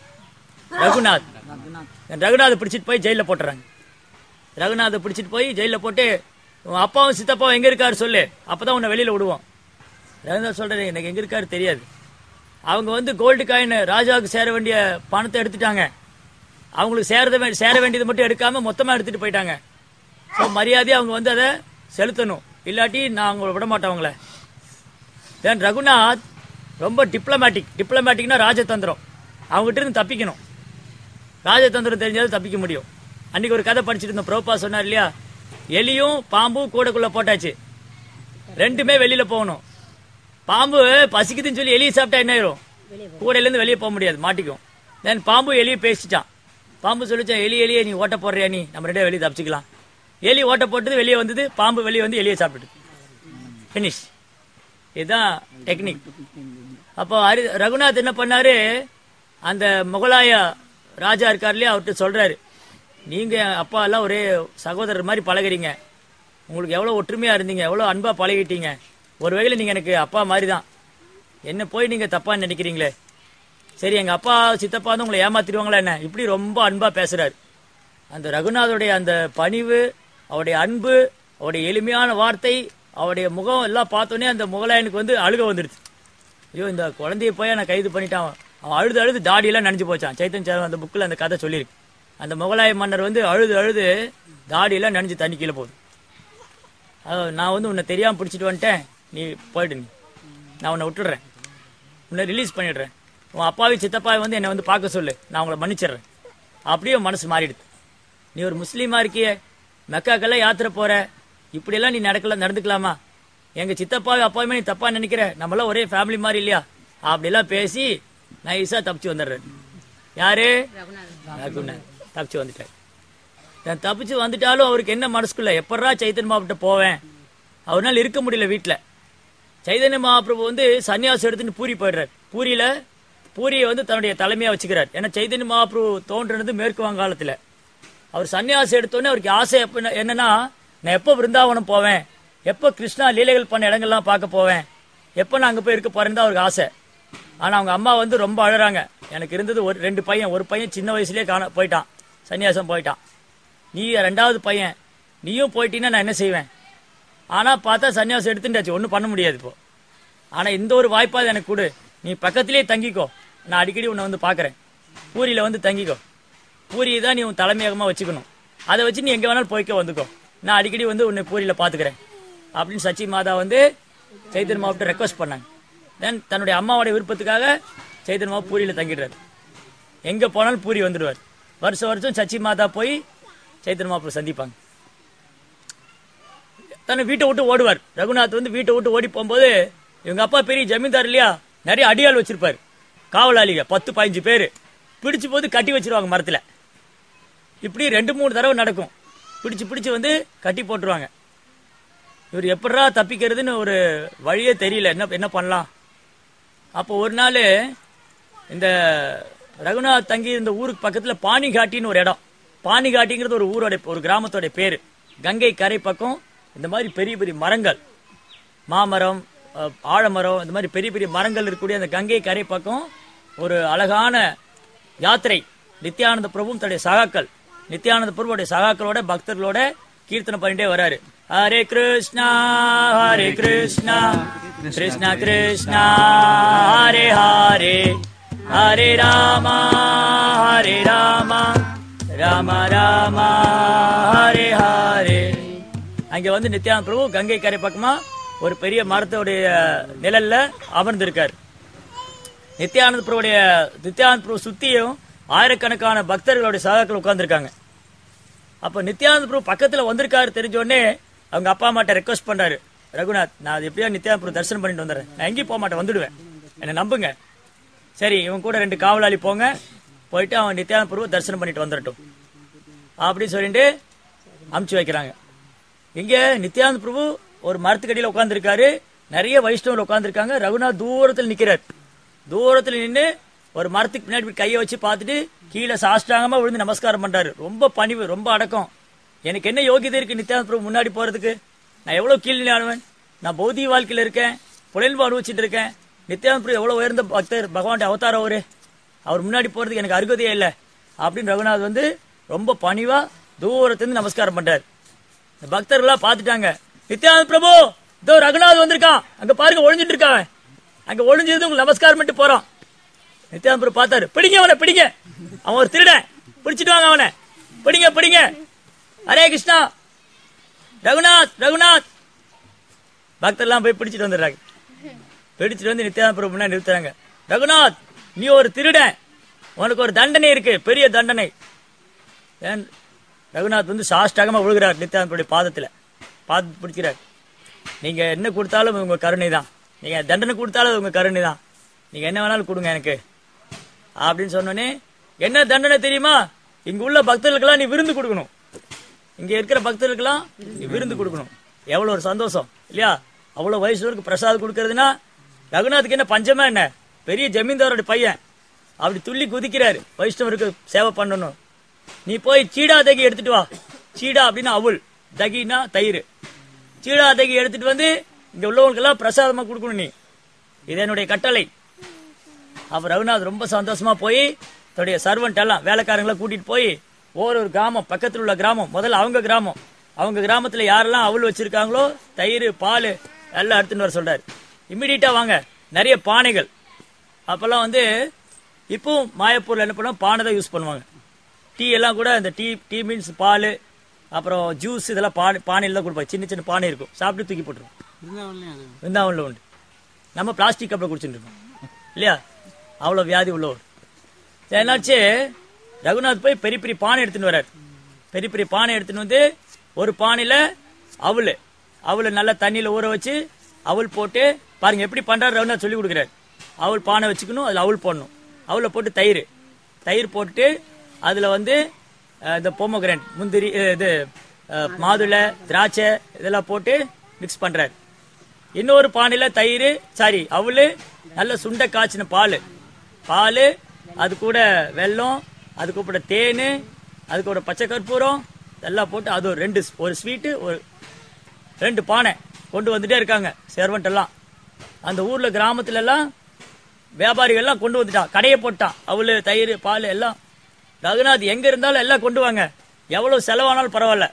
S1: ரகுநாத் ரகுநாத் பிடிச்சிட்டு போய் ஜெயில போட்டுறாங்க ரகுநாதை பிடிச்சிட்டு போய் ஜெயில போட்டு உன் அப்பாவும் சித்தப்பாவும் எங்க இருக்காரு சொல்லு அப்பதான் உன்னை வெளியில விடுவோம் ரகுநாத் சொல்றாரு எனக்கு எங்க இருக்காரு தெரியாது அவங்க வந்து கோல்டு காயின் ராஜாவுக்கு சேர வேண்டிய பணத்தை எடுத்துட்டாங்க அவங்களுக்கு சேரத வே- சேர வேண்டியது மட்டும் எடுக்காம மொத்தமா எடுத்துட்டு போயிட்டாங்க ஸோ மரியாதையை அவங்க வந்து அதை செலுத்தணும் இல்லாட்டி நான் அவங்கள விட மாட்டேன் அவங்கள தென் ரகுநாத் ரொம்ப டிப்ளமேட்டிக் டிப்ளமேட்டிக்னா ராஜதந்திரம் அவங்ககிட்ட இருந்து தப்பிக்கணும் ராஜதந்திரம் தெரிஞ்சாலும் தப்பிக்க முடியும் அன்னைக்கு ஒரு கதை படிச்சுட்டு இருந்தோம் ப்ரோபா சொன்னார் இல்லையா எலியும் பாம்பும் கூடக்குள்ள போட்டாச்சு ரெண்டுமே வெளியில போகணும் பாம்பு பசிக்குதுன்னு சொல்லி எலியை சாப்பிட்டா என்ன ஆயிரும் கூடையில இருந்து வெளியே போக முடியாது மாட்டிக்கும் தென் பாம்பு எலியை பேசிட்டான் பாம்பு சொல்லிச்சா எலி எலியே நீ ஓட்ட போடுறியா நீ நம்ம ரெண்டே வெளியே தப்பிச்சுக்கலாம் எலி ஓட்ட போட்டது வெளியே வந்தது பாம்பு வெளியே வந்து எலியை சாப்பிட்டுது ஃபினிஷ் இதுதான் டெக்னிக் அப்போ அரி ரகுநாத் என்ன பண்ணாரு அந்த முகலாய ராஜா இருக்கார் இல்லையா அவர்கிட்ட சொல்றாரு நீங்க அப்பா எல்லாம் ஒரே சகோதரர் மாதிரி பழகுறீங்க உங்களுக்கு எவ்வளவு ஒற்றுமையா இருந்தீங்க எவ்வளவு அன்பா பழகிட்டீங்க ஒரு வகையில நீங்க எனக்கு அப்பா மாதிரி தான் என்ன போய் நீங்க தப்பா நினைக்கிறீங்களே சரி எங்க அப்பா சித்தப்பா வந்து உங்களை ஏமாத்திடுவாங்களா என்ன இப்படி ரொம்ப அன்பா பேசுறாரு அந்த ரகுநாதோடைய அந்த பணிவு அவருடைய அன்பு அவருடைய எளிமையான வார்த்தை அவருடைய முகம் எல்லாம் பார்த்தோன்னே அந்த முகலாயனுக்கு வந்து அழுக வந்துடுச்சு ஐயோ இந்த குழந்தைய போய் நான் கைது பண்ணிட்டான் அவன் அழுது அழுது தாடியெல்லாம் நனைஞ்சு போச்சான் சைத்தன் சார் அந்த புக்கில் அந்த கதை சொல்லியிருக்கு அந்த முகலாய மன்னர் வந்து அழுது அழுது தாடியெல்லாம் நனைஞ்சு தண்ணி கீழே போகுது அஹ் நான் வந்து உன்னை தெரியாம பிடிச்சிட்டு வந்துட்டேன் நீ போயிடு நீ நான் உன்னை விட்டுடுறேன் உன்னை ரிலீஸ் பண்ணிடுறேன் உன் அப்பாவி சித்தப்பாவை வந்து என்னை வந்து பார்க்க சொல்லு நான் உங்களை மன்னிச்சிடுறேன் அப்படியே உன் மனசு மாறிடுது நீ ஒரு முஸ்லீமா இருக்கியே மெக்காக்கெல்லாம் யாத்திரை போற இப்படியெல்லாம் நீ நடக்கல நடந்துக்கலாமா எங்க சித்தப்பாவை அப்பாவுமே நீ தப்பா நினைக்கிற நம்மளாம் ஒரே ஃபேமிலி மாதிரி இல்லையா அப்படியெல்லாம் பேசி நைஸா தப்பிச்சு வந்துடுறேன் யாரு ரகுநாத் தப்பிச்சு வந்துட்டார் நான் தப்பிச்சு வந்துட்டாலும் அவருக்கு என்ன மனசுக்குள்ள எப்படா சைத்தன்ய மாப்பிட்ட போவேன் அவரால் இருக்க முடியல வீட்டில் சைதன்ய மகாபிரபு வந்து சன்னியாசம் எடுத்துட்டு பூரி போயிடுறார் பூரியில பூரியை வந்து தன்னுடைய தலைமையா வச்சுக்கிறார் ஏன்னா சைதன்ய மகாபிரபு தோன்றினது மேற்கு வங்காளத்துல அவர் சன்னியாசம் எடுத்தோடனே அவருக்கு ஆசை எப்ப என்னன்னா நான் எப்போ விருந்தாவனம் போவேன் எப்போ கிருஷ்ணா லீலைகள் பண்ண இடங்கள்லாம் பார்க்க போவேன் எப்போ நான் அங்கே போய் இருக்க போறேன்னு தான் அவருக்கு ஆசை ஆனா அவங்க அம்மா வந்து ரொம்ப அழறாங்க எனக்கு இருந்தது ஒரு ரெண்டு பையன் ஒரு பையன் சின்ன வயசுலயே காண போயிட்டான் சன்னியாசம் போயிட்டான் நீ ரெண்டாவது பையன் நீயும் போயிட்டீங்கன்னா நான் என்ன செய்வேன் ஆனா பார்த்தா சன்னியாசம் எடுத்துட்டாச்சு ஒன்றும் பண்ண முடியாது இப்போ ஆனா இந்த ஒரு வாய்ப்பாவது எனக்கு கொடு நீ பக்கத்திலேயே தங்கிக்கோ நான் அடிக்கடி உன்னை வந்து பார்க்கறேன் பூரியில வந்து தங்கிக்கோ பூரி தான் நீ உன் தலைமையகமா வச்சுக்கணும் அதை வச்சு நீ எங்க வேணாலும் போய்க்க வந்துக்கோ நான் அடிக்கடி வந்து உன்னை பூரியில பாத்துக்கிறேன் அப்படின்னு சச்சி மாதா வந்து சைத்தன்ய மாவட்ட ரெக்வஸ்ட் பண்ணாங்க தென் தன்னுடைய அம்மாவோட விருப்பத்துக்காக சைத்தன்ய மாவு பூரியில தங்கிடுறாரு எங்க போனாலும் பூரி வந்துடுவார் வருஷம் வருஷம் சச்சி மாதா போய் சைத்தன்ய மாப்பிள்ள சந்திப்பாங்க தன்னை வீட்டை விட்டு ஓடுவார் ரகுநாத் வந்து வீட்டை விட்டு ஓடி போகும்போது இவங்க அப்பா பெரிய ஜமீன்தார் இல்லையா நிறைய அடியாள் வச்சிருப்பாரு காவலாளிக பத்து பதினஞ்சு பேர் பிடிச்சு போது கட்டி வச்சிருவாங்க மரத்துல இப்படி ரெண்டு மூணு தடவை நடக்கும் பிடிச்சு பிடிச்சு வந்து கட்டி போட்டுருவாங்க இவர் எப்படா தப்பிக்கிறதுன்னு ஒரு வழியே தெரியல என்ன என்ன பண்ணலாம் அப்போ ஒரு நாள் இந்த ரகுநாத் தங்கி இருந்த ஊருக்கு பக்கத்துல பாணிகாட்டின்னு ஒரு இடம் பாணிகாட்டிங்கிறது ஒரு ஊரோட ஒரு கிராமத்தோட பேரு கங்கை கரை பக்கம் இந்த மாதிரி பெரிய பெரிய மரங்கள் மாமரம் அஹ், ஆலமரம் இந்த மாதிரி பெரிய பெரிய மரங்கள் இருக்கக்கூடிய அந்த கங்கை கரை பக்கம் ஒரு அழகான யாத்திரை நித்யானந்த பிரபுவும் தன்னுடைய சகாக்கள் நித்யானந்த பிரபுடைய சகாக்களோட பக்தர்களோட கீர்த்தனை பண்ணிட்டே வராரு ஹரே கிருஷ்ணா ஹரே கிருஷ்ணா கிருஷ்ணா கிருஷ்ணா ஹரே ஹரே ஹரே ராமா ஹரே ராமா ராம ராமா ஹரே ஹரே அங்க வந்து நித்யானந்த பிரபு கங்கை கரை பக்கமா ஒரு பெரிய மரத்தோடைய நிழல்ல அமர்ந்திருக்காரு நித்யானந்த பிரபுடைய நித்யானந்த பிரபு சுத்தியும் ஆயிரக்கணக்கான பக்தர்களுடைய சகாக்கள் உட்கார்ந்திருக்காங்க அப்ப நித்யானந்த பிரபு பக்கத்துல வந்திருக்காரு தெரிஞ்ச உடனே அவங்க அப்பா அம்மாட்ட ரெக்வஸ்ட் பண்றாரு ரகுநாத் நான் அது எப்படியா நித்யானந்த பிரபு தரிசனம் பண்ணிட்டு வந்துடுறேன் நான் எங்கேயும் போக மாட்டேன் வந்துடுவேன் என்னை நம்புங்க சரி இவன் கூட ரெண்டு காவலாளி போங்க போயிட்டு அவன் நித்யானந்த பிரபு தரிசனம் பண்ணிட்டு வந்துடட்டும் அப்படின்னு சொல்லிட்டு அமுச்சு வைக்கிறாங்க இங்க நித்யானந்த பிரபு ஒரு மரத்துக்கடியில உட்கார்ந்திருக்காரு நிறைய வைஷ்ணவர் உட்கார்ந்திருக்காங்க ரகுநாத் தூரத்தில் நிக்கிறார் தூரத்தில் நின்னு ஒரு மரத்துக்கு பின்னாடி இப்படி கையை வச்சு பார்த்துட்டு கீழே சாஷ்டாங்கமா விழுந்து நமஸ்காரம் பண்றாரு ரொம்ப பணிவு ரொம்ப அடக்கம் எனக்கு என்ன யோகியதை இருக்கு நித்யானந்த பிரபு முன்னாடி போறதுக்கு நான் எவ்வளவு கீழ் ஆடுவேன் நான் பௌதிக வாழ்க்கையில இருக்கேன் புலன்பு அனுபவிச்சுட்டு இருக்கேன் நித்யானந்த பிரபு எவ்வளவு உயர்ந்த பக்தர் பகவான் அவதாரம் அவரு அவர் முன்னாடி போறதுக்கு எனக்கு அருகதையே இல்லை அப்படின்னு ரகுநாத் வந்து ரொம்ப பணிவா தூரத்திலிருந்து நமஸ்காரம் பண்றாரு இந்த பக்தர்கள்லாம் பார்த்துட்டாங்க நித்யானந்த பிரபு இதோ ரகுநாத் வந்திருக்கான் அங்க பாருங்க ஒளிஞ்சிட்டு இருக்கான் அவன். அங்க ஒளிஞ்சிருந்து உங்களுக்கு நமஸ்காரம் பண்ணிட்டு போறான் நித்யானந்த பிரபு பார்த்தாரு பிடிங்க அவனை பிடிங்க அவன் ஒரு திருடன் பிடிச்சிட்டு வாங்க அவனை பிடிங்க பிடிங்க ஹரே கிருஷ்ணா ரகுநாத் ரகுநாத் பக்தர்லாம் போய் பிடிச்சிட்டு வந்துடுறாங்க பிடிச்சிட்டு வந்து நித்யானந்த பிரபு முன்னாடி நிறுத்துறாங்க ரகுநாத் நீ ஒரு திருடன் உனக்கு ஒரு தண்டனை இருக்கு பெரிய தண்டனை ஏன் ரகுநாத் வந்து சாஷ்டாகமா விழுகிறார் நித்யானந்தருடைய பாதத்துல பாதத்தை பிடிக்கிறார் நீங்க என்ன கொடுத்தாலும் உங்க கருணை தான் நீங்க தண்டனை கொடுத்தாலும் உங்க கருணை தான் நீங்க என்ன வேணாலும் கொடுங்க எனக்கு அப்படின்னு சொன்னோடனே என்ன தண்டனை தெரியுமா இங்க உள்ள பக்தர்களுக்கெல்லாம் நீ விருந்து கொடுக்கணும் இங்க இருக்கிற பக்தர்களுக்கெல்லாம் நீ விருந்து கொடுக்கணும் எவ்வளவு ஒரு சந்தோஷம் இல்லையா அவ்வளவு வயசுக்கு பிரசாதம் கொடுக்கறதுன்னா ரகுநாத்துக்கு என்ன பஞ்சமா என்ன பெரிய ஜமீன்தாரோட பையன் அப்படி துள்ளி குதிக்கிறாரு வைஷ்ணவருக்கு சேவை பண்ணணும் நீ போய் சீடா தகி எடுத்துட்டு வா சீடா அப்படின்னா அவுள் தகினா தயிர் சீடா தகி எடுத்துட்டு வந்து இங்க உள்ளவங்களுக்கெல்லாம் பிரசாதமா கொடுக்கணும் நீ இது என்னுடைய கட்டளை அப்ப ரகுநாத் ரொம்ப சந்தோஷமா போய் தன்னுடைய சர்வன்ட் எல்லாம் வேலைக்காரங்களை கூட்டிட்டு போய் ஒரு ஒரு கிராமம் பக்கத்துல உள்ள கிராமம் முதல்ல அவங்க கிராமம் அவங்க கிராமத்துல யாரெல்லாம் அவள் வச்சிருக்காங்களோ தயிர் பால் எல்லாம் எடுத்துட்டு வர சொல்றாரு இம்மிடியட்டா வாங்க நிறைய பானைகள் அப்பெல்லாம் வந்து இப்போ மாயப்பூர்ல என்ன பண்ணுவோம் பானை தான் யூஸ் பண்ணுவாங்க டீ எல்லாம் கூட இந்த டீ டீ மீன்ஸ் பால் அப்புறம் ஜூஸ் இதெல்லாம் பானை பானையில் தான் கொடுப்பாங்க சின்ன சின்ன பானை இருக்கும் சாப்பிட்டு தூக்கி போட்டுருவோம்
S2: பிருந்தாவன்லயும் அது
S1: விருந்தாவனில் உண்டு நம்ம பிளாஸ்டிக் கப்பில் குடிச்சுட்டு இருக்கோம் இல்லையா அவ்வளோ வியாதி உள்ளவர் சரி, என்னாச்சு ரகுநாத் போய் பெரிய பெரிய பானை எடுத்துன்னு வர்றாரு பெரிய பெரிய பானை எடுத்துன்னு வந்து ஒரு பானையில அவல் அவளை நல்லா தண்ணியில ஊற வச்சு அவல் போட்டு பாருங்க எப்படி பண்றாரு ரகுநாத் சொல்லி கொடுக்குறாரு அவல் பானை வச்சுக்கணும் அதுல அவல் போடணும் அவளை போட்டு தயிர் தயிர் போட்டுட்டு அதுல வந்து அஹ், இந்த பொமோகிராண்ட் முந்திரி அஹ், இது அஹ், மாதுளை திராட்சை இதெல்லாம் போட்டு மிக்ஸ் பண்றாரு இன்னொரு பானையில தயிர் சாரி அவளு நல்ல சுண்ட காய்ச்சின பால் பால் அது கூட வெல்லம் அது கூட தேன் அது கூட பச்சை கற்பூரம் எல்லாம் போட்டு அது ஒரு ரெண்டு ஒரு ஸ்வீட்டு ஒரு ரெண்டு பானை கொண்டு வந்துட்டே இருக்காங்க செர்வன்ட் எல்லாம் அந்த ஊர்ல கிராமத்துல எல்லாம் வியாபாரிகள் எல்லாம் கொண்டு வந்துட்டான் கடையை போட்டான் அவளு தயிர் பால் எல்லாம் ரகுநாத் எங்க இருந்தாலும் எல்லாம் கொண்டு வாங்க எவ்வளவு செலவானாலும் பரவாயில்ல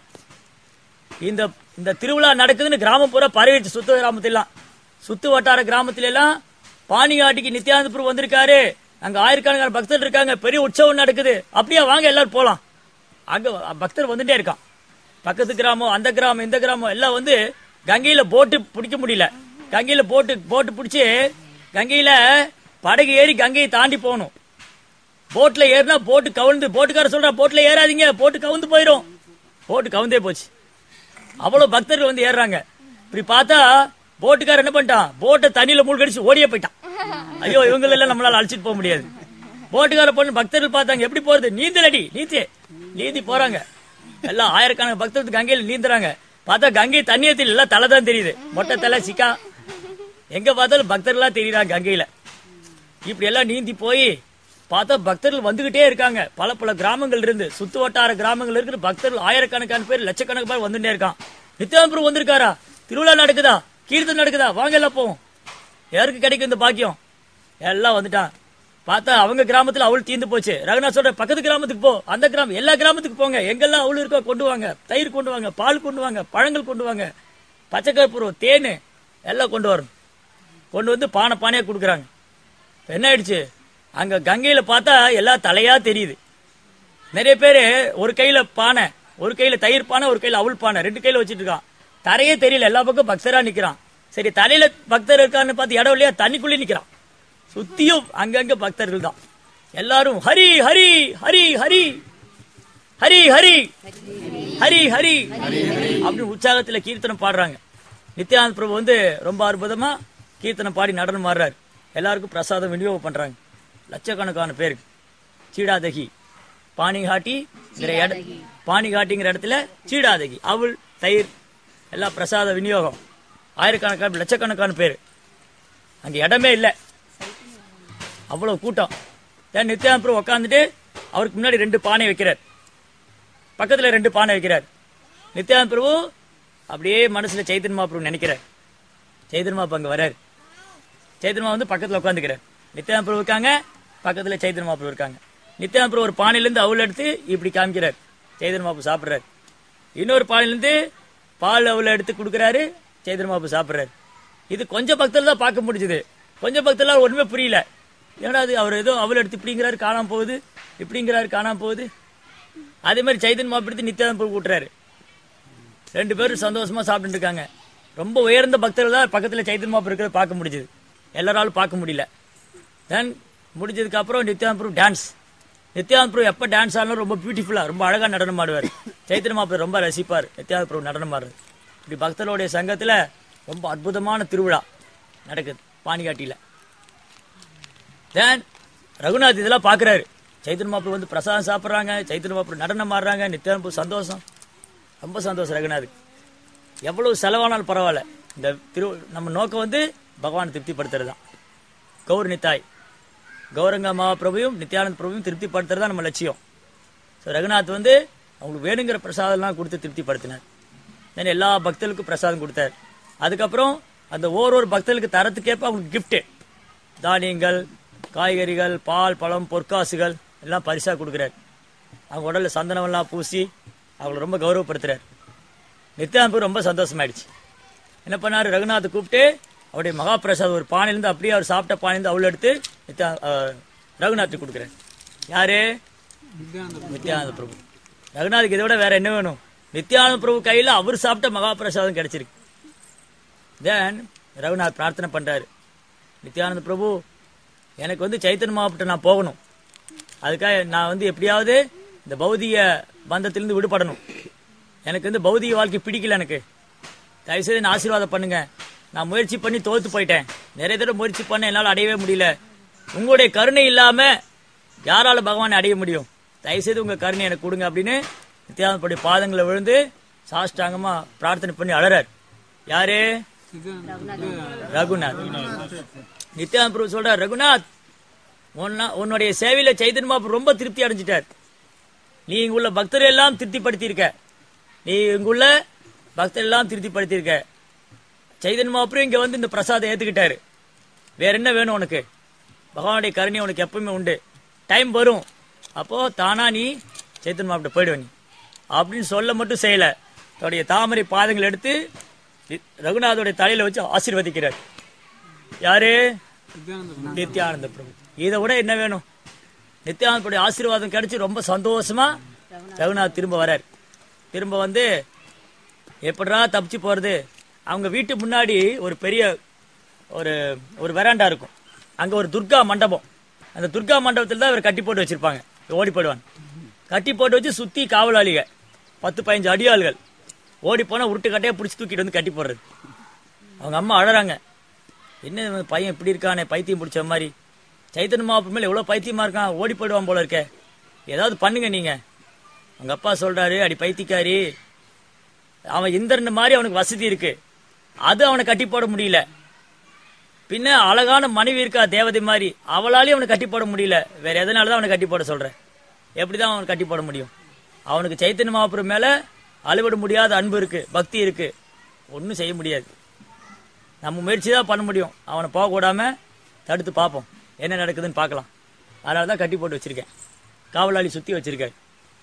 S1: இந்த இந்த திருவிழா நடக்குதுன்னு கிராமம் பூரா பரவிடுச்சு சுத்து கிராமத்திலாம் சுத்து வட்டார கிராமத்துல எல்லாம் பாணிகாட்டிக்கு நித்யானந்தபுரம் வந்திருக்காரு அங்க ஆயிரக்கணக்கான பக்தர் இருக்காங்க பெரிய உற்சவம் நடக்குது அப்படியே வாங்க எல்லாரும் போலாம் அங்க பக்தர் வந்துட்டே இருக்கான் பக்கத்து கிராமம் அந்த கிராமம் இந்த கிராமம் எல்லாம் வந்து கங்கையில போட்டு பிடிக்க முடியல கங்கையில போட்டு போட்டு பிடிச்சி கங்கையில படகு ஏறி கங்கையை தாண்டி போகணும் போட்ல ஏறினா போட்டு கவுந்து போட்டுக்கார சொல்றா போட்ல ஏறாதீங்க போட்டு கவுந்து போயிடும் போட்டு கவுந்தே போச்சு அவ்வளவு பக்தர்கள் வந்து ஏறுறாங்க இப்படி பார்த்தா போட்டுக்காரர் என்ன பண்ணிட்டான் போட்டை தண்ணியில மூழ்கடிச்சு ஓடியே போயிட்டான் ஐயோ இவங்க எல்லாம் நம்மளால அழைச்சிட்டு போக முடியாது போட்டுக்கார பொண்ணு பக்தர்கள் பார்த்தாங்க எப்படி போறது நீந்தலடி நீத்து நீந்தி போறாங்க எல்லாம் ஆயிரக்கணக்கான பக்தர்கள் கங்கையில நீந்துறாங்க பார்த்தா கங்கை தண்ணியே தெரியல எல்லாம் தலை தான் தெரியுது மொட்டை தலை சிக்கா எங்க பார்த்தாலும் பக்தர்களா தெரியுறாங்க கங்கையில இப்படி எல்லாம் நீந்தி போய் பார்த்தா பக்தர்கள் வந்துகிட்டே இருக்காங்க பல பல கிராமங்கள் இருந்து சுத்து வட்டார கிராமங்கள் இருக்கிற பக்தர்கள் ஆயிரக்கணக்கான பேர் லட்சக்கணக்கு பேர் வந்துட்டே இருக்கான் நித்யானந்தபுரம் வந்திருக்காரா திருவிழா நடக்குதா கீர்த்தனை நடக்குதா வாங்க எல்லாம் போவோம் யாருக்கு கிடைக்கும் இந்த பாக்கியம் எல்லாம் வந்துட்டான் பார்த்தா அவங்க கிராமத்துல அவள் தீந்து போச்சு ரகுநாத் சொல்ற பக்கத்து கிராமத்துக்கு போ அந்த கிராமம் எல்லா கிராமத்துக்கு போங்க எங்கெல்லாம் அவள் இருக்கோ கொண்டு வாங்க தயிர் கொண்டு வாங்க பால் கொண்டு வாங்க பழங்கள் கொண்டு வாங்க பச்சை கற்பூரம் தேன் எல்லாம் கொண்டு வரணும் கொண்டு வந்து பானை பானையா கொடுக்குறாங்க இப்ப என்ன ஆயிடுச்சு அங்க கங்கையில பார்த்தா எல்லாம் தலையா தெரியுது நிறைய பேரு ஒரு கையில பானை ஒரு கையில தயிர் பானை ஒரு கையில அவள் பானை ரெண்டு கையில வச்சிட்டு இருக்கான் தரையே தெரியல எல்லா பக்கம் பக்தரா நிக்கிறான் சரி தலையில பக்தர் இருக்கான்னு பார்த்து இடம் இல்லையா தண்ணிக்குள்ளே நிக்கிறான் சுத்தியும் அங்கங்க பக்தர்கள் தான் எல்லாரும் ஹரி ஹரி ஹரி ஹரி ஹரி ஹரி ஹரி ஹரி அப்படின்னு உற்சாகத்துல கீர்த்தனம் பாடுறாங்க நித்யானந்த பிரபு வந்து ரொம்ப அற்புதமா கீர்த்தனம் பாடி நடனம் ஆடுறாரு எல்லாருக்கும் பிரசாதம் விநியோகம் பண்றாங்க லட்சக்கணக்கான பேருக்கு சீடாதகி பாணிகாட்டிங்கிற இட பாணிகாட்டிங்கிற இடத்துல சீடாதகி அவள் தயிர் எல்லாம் பிரசாத விநியோகம் ஆயிரக்கணக்கான லட்சக்கணக்கான பேர் அங்க இடமே இல்லை அவ்வளவு கூட்டம் தென் நித்யானந்த பிரபு உட்காந்துட்டு அவருக்கு முன்னாடி ரெண்டு பானை வைக்கிறார் பக்கத்துல ரெண்டு பானை வைக்கிறார் நித்யானந்த பிரபு அப்படியே மனசுல சைத்தன்ய மகாபிரபு நினைக்கிறார் சைத்தன்ய மகாபு அங்க வராரு சைத்தன்ய மகா வந்து பக்கத்துல உட்காந்துக்கிறார் நித்யானந்த பிரபு இருக்காங்க பக்கத்துல சைத்தன்ய மகாபிரபு இருக்காங்க நித்யானந்த பிரபு ஒரு பானையில இருந்து அவுள் எடுத்து இப்படி காமிக்கிறார் சைத்தன்ய மகாபு சாப்பிடுறாரு இன்னொரு பானையில இருந்து பால் அவுள் எடுத்து கொடுக்கறாரு சைத்தன்ய மகாபு சாப்பிடுறாரு இது கொஞ்சம் பக்தர்கள் தான் பார்க்க முடிஞ்சது கொஞ்சம் பக்தர்கள் ஒண்ணுமே புரியல ஏன்னா அது அவர் ஏதோ அவள் எடுத்து இப்படிங்கிறாரு காணாம போகுது இப்படிங்கிறாரு காணாம போகுது அதே மாதிரி சைதன் மாப்பிடுத்து நித்யானந்த பிரபு கூட்டுறாரு ரெண்டு பேரும் சந்தோஷமா சாப்பிட்டு இருக்காங்க ரொம்ப உயர்ந்த பக்தர்கள் தான் பக்கத்துல சைதன் மாப்பு இருக்கிறத பார்க்க முடிஞ்சது எல்லாராலும் பார்க்க முடியல தென் முடிஞ்சதுக்கு அப்புறம் நித்யானந்த பிரபு டான்ஸ் நித்யானந்த பிரபு எப்ப டான்ஸ் ஆனாலும் ரொம்ப பியூட்டிஃபுல்லா ரொம்ப அழகா நடனம் ஆடுவார் சைத்தன்ய மாப்பிள்ளை ரொம்ப ரசிப்பார் நித்யானந்த பிரபு நடனம் ஆடுறது இப்படி பக்தர்களுடைய சங்கத்துல ரொம்ப அற்புதமான திருவிழா நடக்குது பானிகாட்டியில தென் ரகுநாத் இதெல்லாம் பாக்குறாரு சைத்தன்ய மாப்பிள்ளை வந்து பிரசாதம் சாப்பிடுறாங்க சைத்தன்ய மாப்பிள்ளை நடனம் ஆடுறாங்க நித்யானந்த பிரபு சந்தோஷம் ரொம்ப சந்தோஷம் ரகுநாத் எவ்வளவு செலவானாலும் பரவாயில்ல இந்த திரு நம்ம நோக்கம் வந்து பகவான் திருப்திப்படுத்துறது தான் கௌர் நித்தாய் கௌரங்க மகாபிரபுவும் நித்யானந்த பிரபுவும் திருப்திப்படுத்துறது தான் நம்ம லட்சியம் ஸோ ரகுநாத் வந்து அவங்களுக்கு வேணுங்கிற பிரசாதம்லாம் கொடுத்து திருப்திப்படுத்தினார் தென் எல்லா பக்தர்களுக்கும் பிரசாதம் கொடுத்தார் அதுக்கப்புறம் அந்த ஓரொரு பக்தர்களுக்கு தரத்துக்கேற்ப அவங்களுக்கு gift தானியங்கள் காய்கறிகள் பால் பழம் பொற்காசுகள் எல்லாம் பரிசா கொடுக்குறார் அவங்க உடல்ல சந்தனம் எல்லாம் பூசி அவங்களை ரொம்ப கௌரவப்படுத்துறார் நித்யானந்தபுரம் ரொம்ப சந்தோஷமாயிடுச்சு என்ன பண்ணாரு ரகுநாத் கூப்பிட்டு அவருடைய மகாபிரசாத் ஒரு பானையிலிருந்து அப்படியே அவர் சாப்பிட்ட பானையிலிருந்து அவ்வளோ எடுத்து நித்யா அஹ், ரகுநாத்துக்கு கொடுக்குறாரு யாரு நித்யானந்த பிரபு ரகுநாத்துக்கு இதை விட வேற என்ன வேணும் நித்யானந்த பிரபு கையில அவர் சாப்பிட்ட மகாபிரசாதம் கிடைச்சிருக்கு தென் ரகுநாத் பிரார்த்தனை பண்றாரு நித்யானந்த பிரபு எனக்கு வந்து சைத்தன்ய மாவட்டம் நான் போகணும் அதுக்காக நான் வந்து எப்படியாவது இந்த பௌதிக பந்தத்திலிருந்து விடுபடணும் எனக்கு வந்து பௌதிக வாழ்க்கை பிடிக்கல எனக்கு தயவுசெய்து என்ன ஆசீர்வாதம் பண்ணுங்க நான் முயற்சி பண்ணி தோத்து போயிட்டேன் நிறைய தடவை முயற்சி பண்ண என்னால் அடையவே முடியல உங்களுடைய கருணை இல்லாம யாரால பகவானை அடைய முடியும் தயவுசெய்து உங்க கருணை எனக்கு கொடுங்க அப்படின்னு நித்யானந்தனுடைய பாதங்களை விழுந்து சாஷ்டாங்கமா பிரார்த்தனை பண்ணி அழறார் யாரு ரகுநாத் நித்யானந்த பிரபு சொல்றார் ரகுநாத் உன்னா- உன்னுடைய சேவையில சைதன்ய மகாபிரபு ரொம்ப திருப்தி அடைஞ்சிட்டார் நீ இங்குள்ள பக்தர் எல்லாம் திருப்திப்படுத்தியிருக்க நீ இங்குள்ள பக்தர் எல்லாம் திருப்திப்படுத்தியிருக்க சைதன்ய மகாபிரபு இங்க வந்து இந்த பிரசாதம் ஏத்துக்கிட்டாரு வேற என்ன வேணும் உனக்கு பகவானுடைய கருணை உனக்கு எப்பவுமே உண்டு டைம் வரும் அப்போ தானா நீ சைத்தன்ய மகாபிரபு போயிடுவ நீ அப்படின்னு சொல்ல மட்டும் செய்யல தன்னுடைய தாமரை பாதங்கள் எடுத்து தி- ரகுநாதோடைய தலையில வச்சு ஆசீர்வதிக்கிறார் யாரு நித்யானந்த பிரபு இதை விட என்ன வேணும் நித்யானந்த பிரபுடைய ஆசீர்வாதம் கிடைச்சு ரொம்ப சந்தோஷமா ரகுநாத் திரும்ப வரார் திரும்ப வந்து எப்படிடா தப்பிச்சு போறது அவங்க வீட்டு முன்னாடி ஒரு பெரிய ஒரு ஒரு வெராண்டா இருக்கும் அங்க ஒரு துர்கா மண்டபம் அந்த துர்கா மண்டபத்தில் தான் இவர் கட்டி போட்டு வச்சிருப்பாங்க ஓடி போயிடுவான் கட்டி போட்டு வச்சு சுத்தி காவலாளிக பத்து பதினஞ்சு அடியாள்கள் ஓடி போனா உருட்டு கட்டையா பிடிச்சி தூக்கிட்டு வந்து கட்டி போடுறது அவங்க அம்மா அழறாங்க என்ன இவன் பையன் இப்படி இருக்கானே பைத்தியம் பிடிச்ச மாதிரி சைத்தன்ய மாப்பு மேல எவ்வளவு பைத்தியமா இருக்கான் ஓடி போயிடுவான் போல இருக்கே ஏதாவது பண்ணுங்க நீங்க அவங்க அப்பா சொல்றாரு அடி பைத்தியக்காரி அவன் இந்திரன் மாதிரி அவனுக்கு வசதி இருக்கு அது அவனை கட்டி போட முடியல பின்ன அழகான மனைவி இருக்கா தேவதை மாதிரி அவளாலேயும் அவனை கட்டி போட முடியல வேற எதனாலதான் அவனை கட்டி போட சொல்ற எப்படிதான் அவனை கட்டி போட முடியும் அவனுக்கு சைத்தன்ய மகாபுரம் மேல அளவிட முடியாத அன்பு இருக்கு பக்தி இருக்கு ஒன்றும் செய்ய முடியாது நம்ம முயற்சி தான் பண்ண முடியும் அவனை போக விடாம தடுத்து பார்ப்போம் என்ன நடக்குதுன்னு பார்க்கலாம் அதனால தான் கட்டி போட்டு வச்சிருக்கேன் காவலாளி சுத்தி வச்சிருக்காரு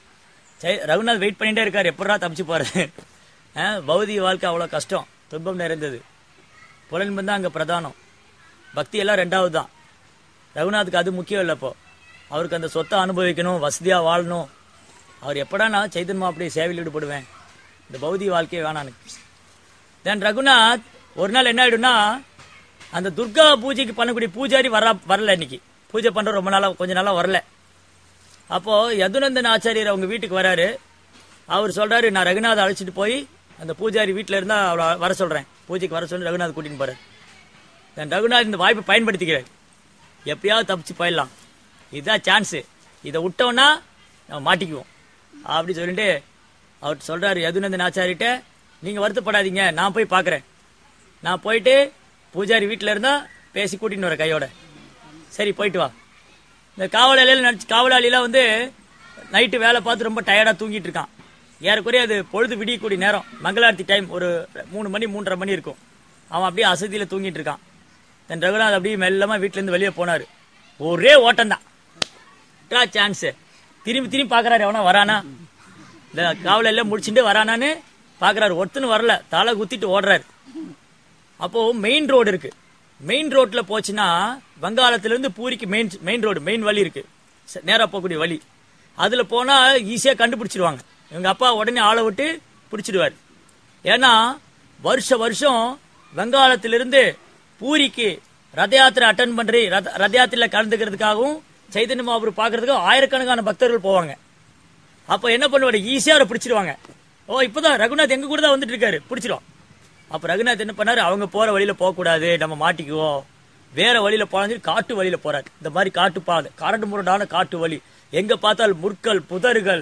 S1: சரி ரகுநாத் வெயிட் பண்ணிட்டே இருக்காரு எப்படா தப்பிச்சு போறது ஆ, பௌதிக வாழ்க்கை அவ்வளோ கஷ்டம் துன்பம் நிறைந்தது புலன்பம் தான் அங்கே பிரதானம் பக்தி எல்லாம் ரெண்டாவது தான் ரகுநாத்துக்கு அது முக்கியம் இல்லை இப்போ அவருக்கு அந்த சொத்தை அனுபவிக்கணும் வசதியாக வாழணும் அவர் எப்படா நான் சைதன்ய மாப்பிள்ளை சேவையில் ஈடுபடுவேன் இந்த பௌதிக வாழ்க்கையே வேணாம் எனக்கு தென் ரகுநாத் ஒரு நாள் என்ன ஆயிடும்னா அந்த துர்கா பூஜைக்கு பண்ணக்கூடிய பூஜாரி வர வரல இன்னைக்கு பூஜை பண்ற ரொம்ப நாளா கொஞ்ச நாளா வரல அப்போ யதுநந்தன் ஆச்சாரியர் அவங்க வீட்டுக்கு வராரு அவர் சொல்றாரு நான் ரகுநாத் அழைச்சிட்டு போய் அந்த பூஜாரி வீட்டுல இருந்தா அவளை வர சொல்றேன் பூஜைக்கு வர சொல்லி ரகுநாத் கூட்டின்னு போறாரு தென் ரகுநாத் இந்த வாய்ப்பை பயன்படுத்திக்கிறார் எப்படியாவது தப்பிச்சு போயிடலாம் இதுதான் சான்ஸ் இதை விட்டோம்னா நம்ம மாட்டிக்குவோம் அப்படி சொல்லிட்டு அவர் சொல்றாரு யதுநந்தன் ஆச்சாரிட்ட நீங்க வருத்தப்படாதீங்க நான் போய் பார்க்கறேன் நான் போயிட்டு பூஜாரி வீட்டில் இருந்தா பேசி கூட்டின்னு வர கையோட சரி போயிட்டு வா இந்த காவலாளியில் நினச்சி காவலாளிலாம் வந்து நைட்டு வேலை பார்த்து ரொம்ப டயர்டாக தூங்கிட்டு இருக்கான் ஏறக்குறைய அது பொழுது விடியக்கூடிய நேரம் மங்களாரத்தி டைம் ஒரு மூணு மணி மூன்றரை மணி இருக்கும் அவன் அப்படியே அசதியில் தூங்கிட்டு இருக்கான் தென் ரகுநாத் அப்படியே மெல்லமாக வீட்டிலேருந்து வெளியே போனார் ஒரே ஓட்டம் தான் சான்ஸு திரும்பி திரும்பி பார்க்குறாரு எவனா வரானா இந்த காவலெல்லாம் முடிச்சுட்டு வரானான்னு பார்க்குறாரு ஒருத்தனும் வரல தலை குத்திட்டு ஓடுறாரு அப்போ மெயின் ரோடு இருக்கு மெயின் ரோட்ல போச்சுன்னா வங்காளத்துல இருந்து பூரிக்கு மெயின் மெயின் ரோடு மெயின் வழி இருக்கு ச- நேரா போகக்கூடிய வழி அதுல போனா ஈஸியா கண்டுபிடிச்சிருவாங்க எங்க அப்பா உடனே ஆளை விட்டு பிடிச்சிடுவாரு ஏன்னா வருஷ வருஷம் வங்காளத்திலிருந்து பூரிக்கு ரத யாத்திரை அட்டன் பண்றி ரத ரத யாத்திரையில கலந்துக்கிறதுக்காகவும் சைதன்ய மகாபுரம் பார்க்கறதுக்கும் ஆயிரக்கணக்கான பக்தர்கள் போவாங்க அப்ப என்ன பண்ணுவாரு ஈஸியா அவரை பிடிச்சிருவாங்க ஓ இப்பதான் ரகுநாத் எங்க கூட தான் வந்துட்டு இருக்காரு பிடிச்சிருவான் அப்ப ரகுநாத் என்ன பண்ணாரு அவங்க போற வழியில போக கூடாது நம்ம மாட்டிக்குவோம் வேற வழியில போனாலும் சரி காட்டு வழியில போறாரு இந்த மாதிரி காட்டு பாதை கரடு முரடான காட்டு வழி எங்க பார்த்தால் முற்கள் புதர்கள்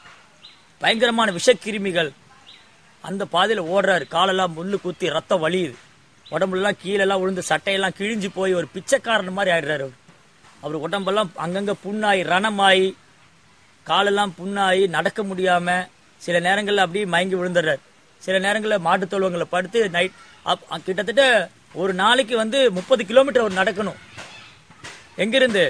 S1: பயங்கரமான விஷக்கிருமிகள் அந்த பாதையில ஓடுறாரு காலெல்லாம் முள்ளு குத்தி ரத்தம் வலியுது உடம்புலாம் கீழெல்லாம் விழுந்து சட்டையெல்லாம் கிழிஞ்சு போய் ஒரு பிச்சைக்காரன் மாதிரி ஆயிடுறாரு அவர் அவர் உடம்பெல்லாம் அங்கங்க புண்ணாய் ரணமாயி காலெல்லாம் புண்ணாயி நடக்க முடியாம சில நேரங்கள்ல அப்படியே மயங்கி விழுந்துடுறாரு சில நேரங்கள்ல மாட்டுத் தொழுவங்களை படுத்து நைட் அப்- அ- கிட்டத்தட்ட ஒரு நாளைக்கு வந்து முப்பது கிலோமீட்டர் அவர் நடக்கணும் எங்கிருந்து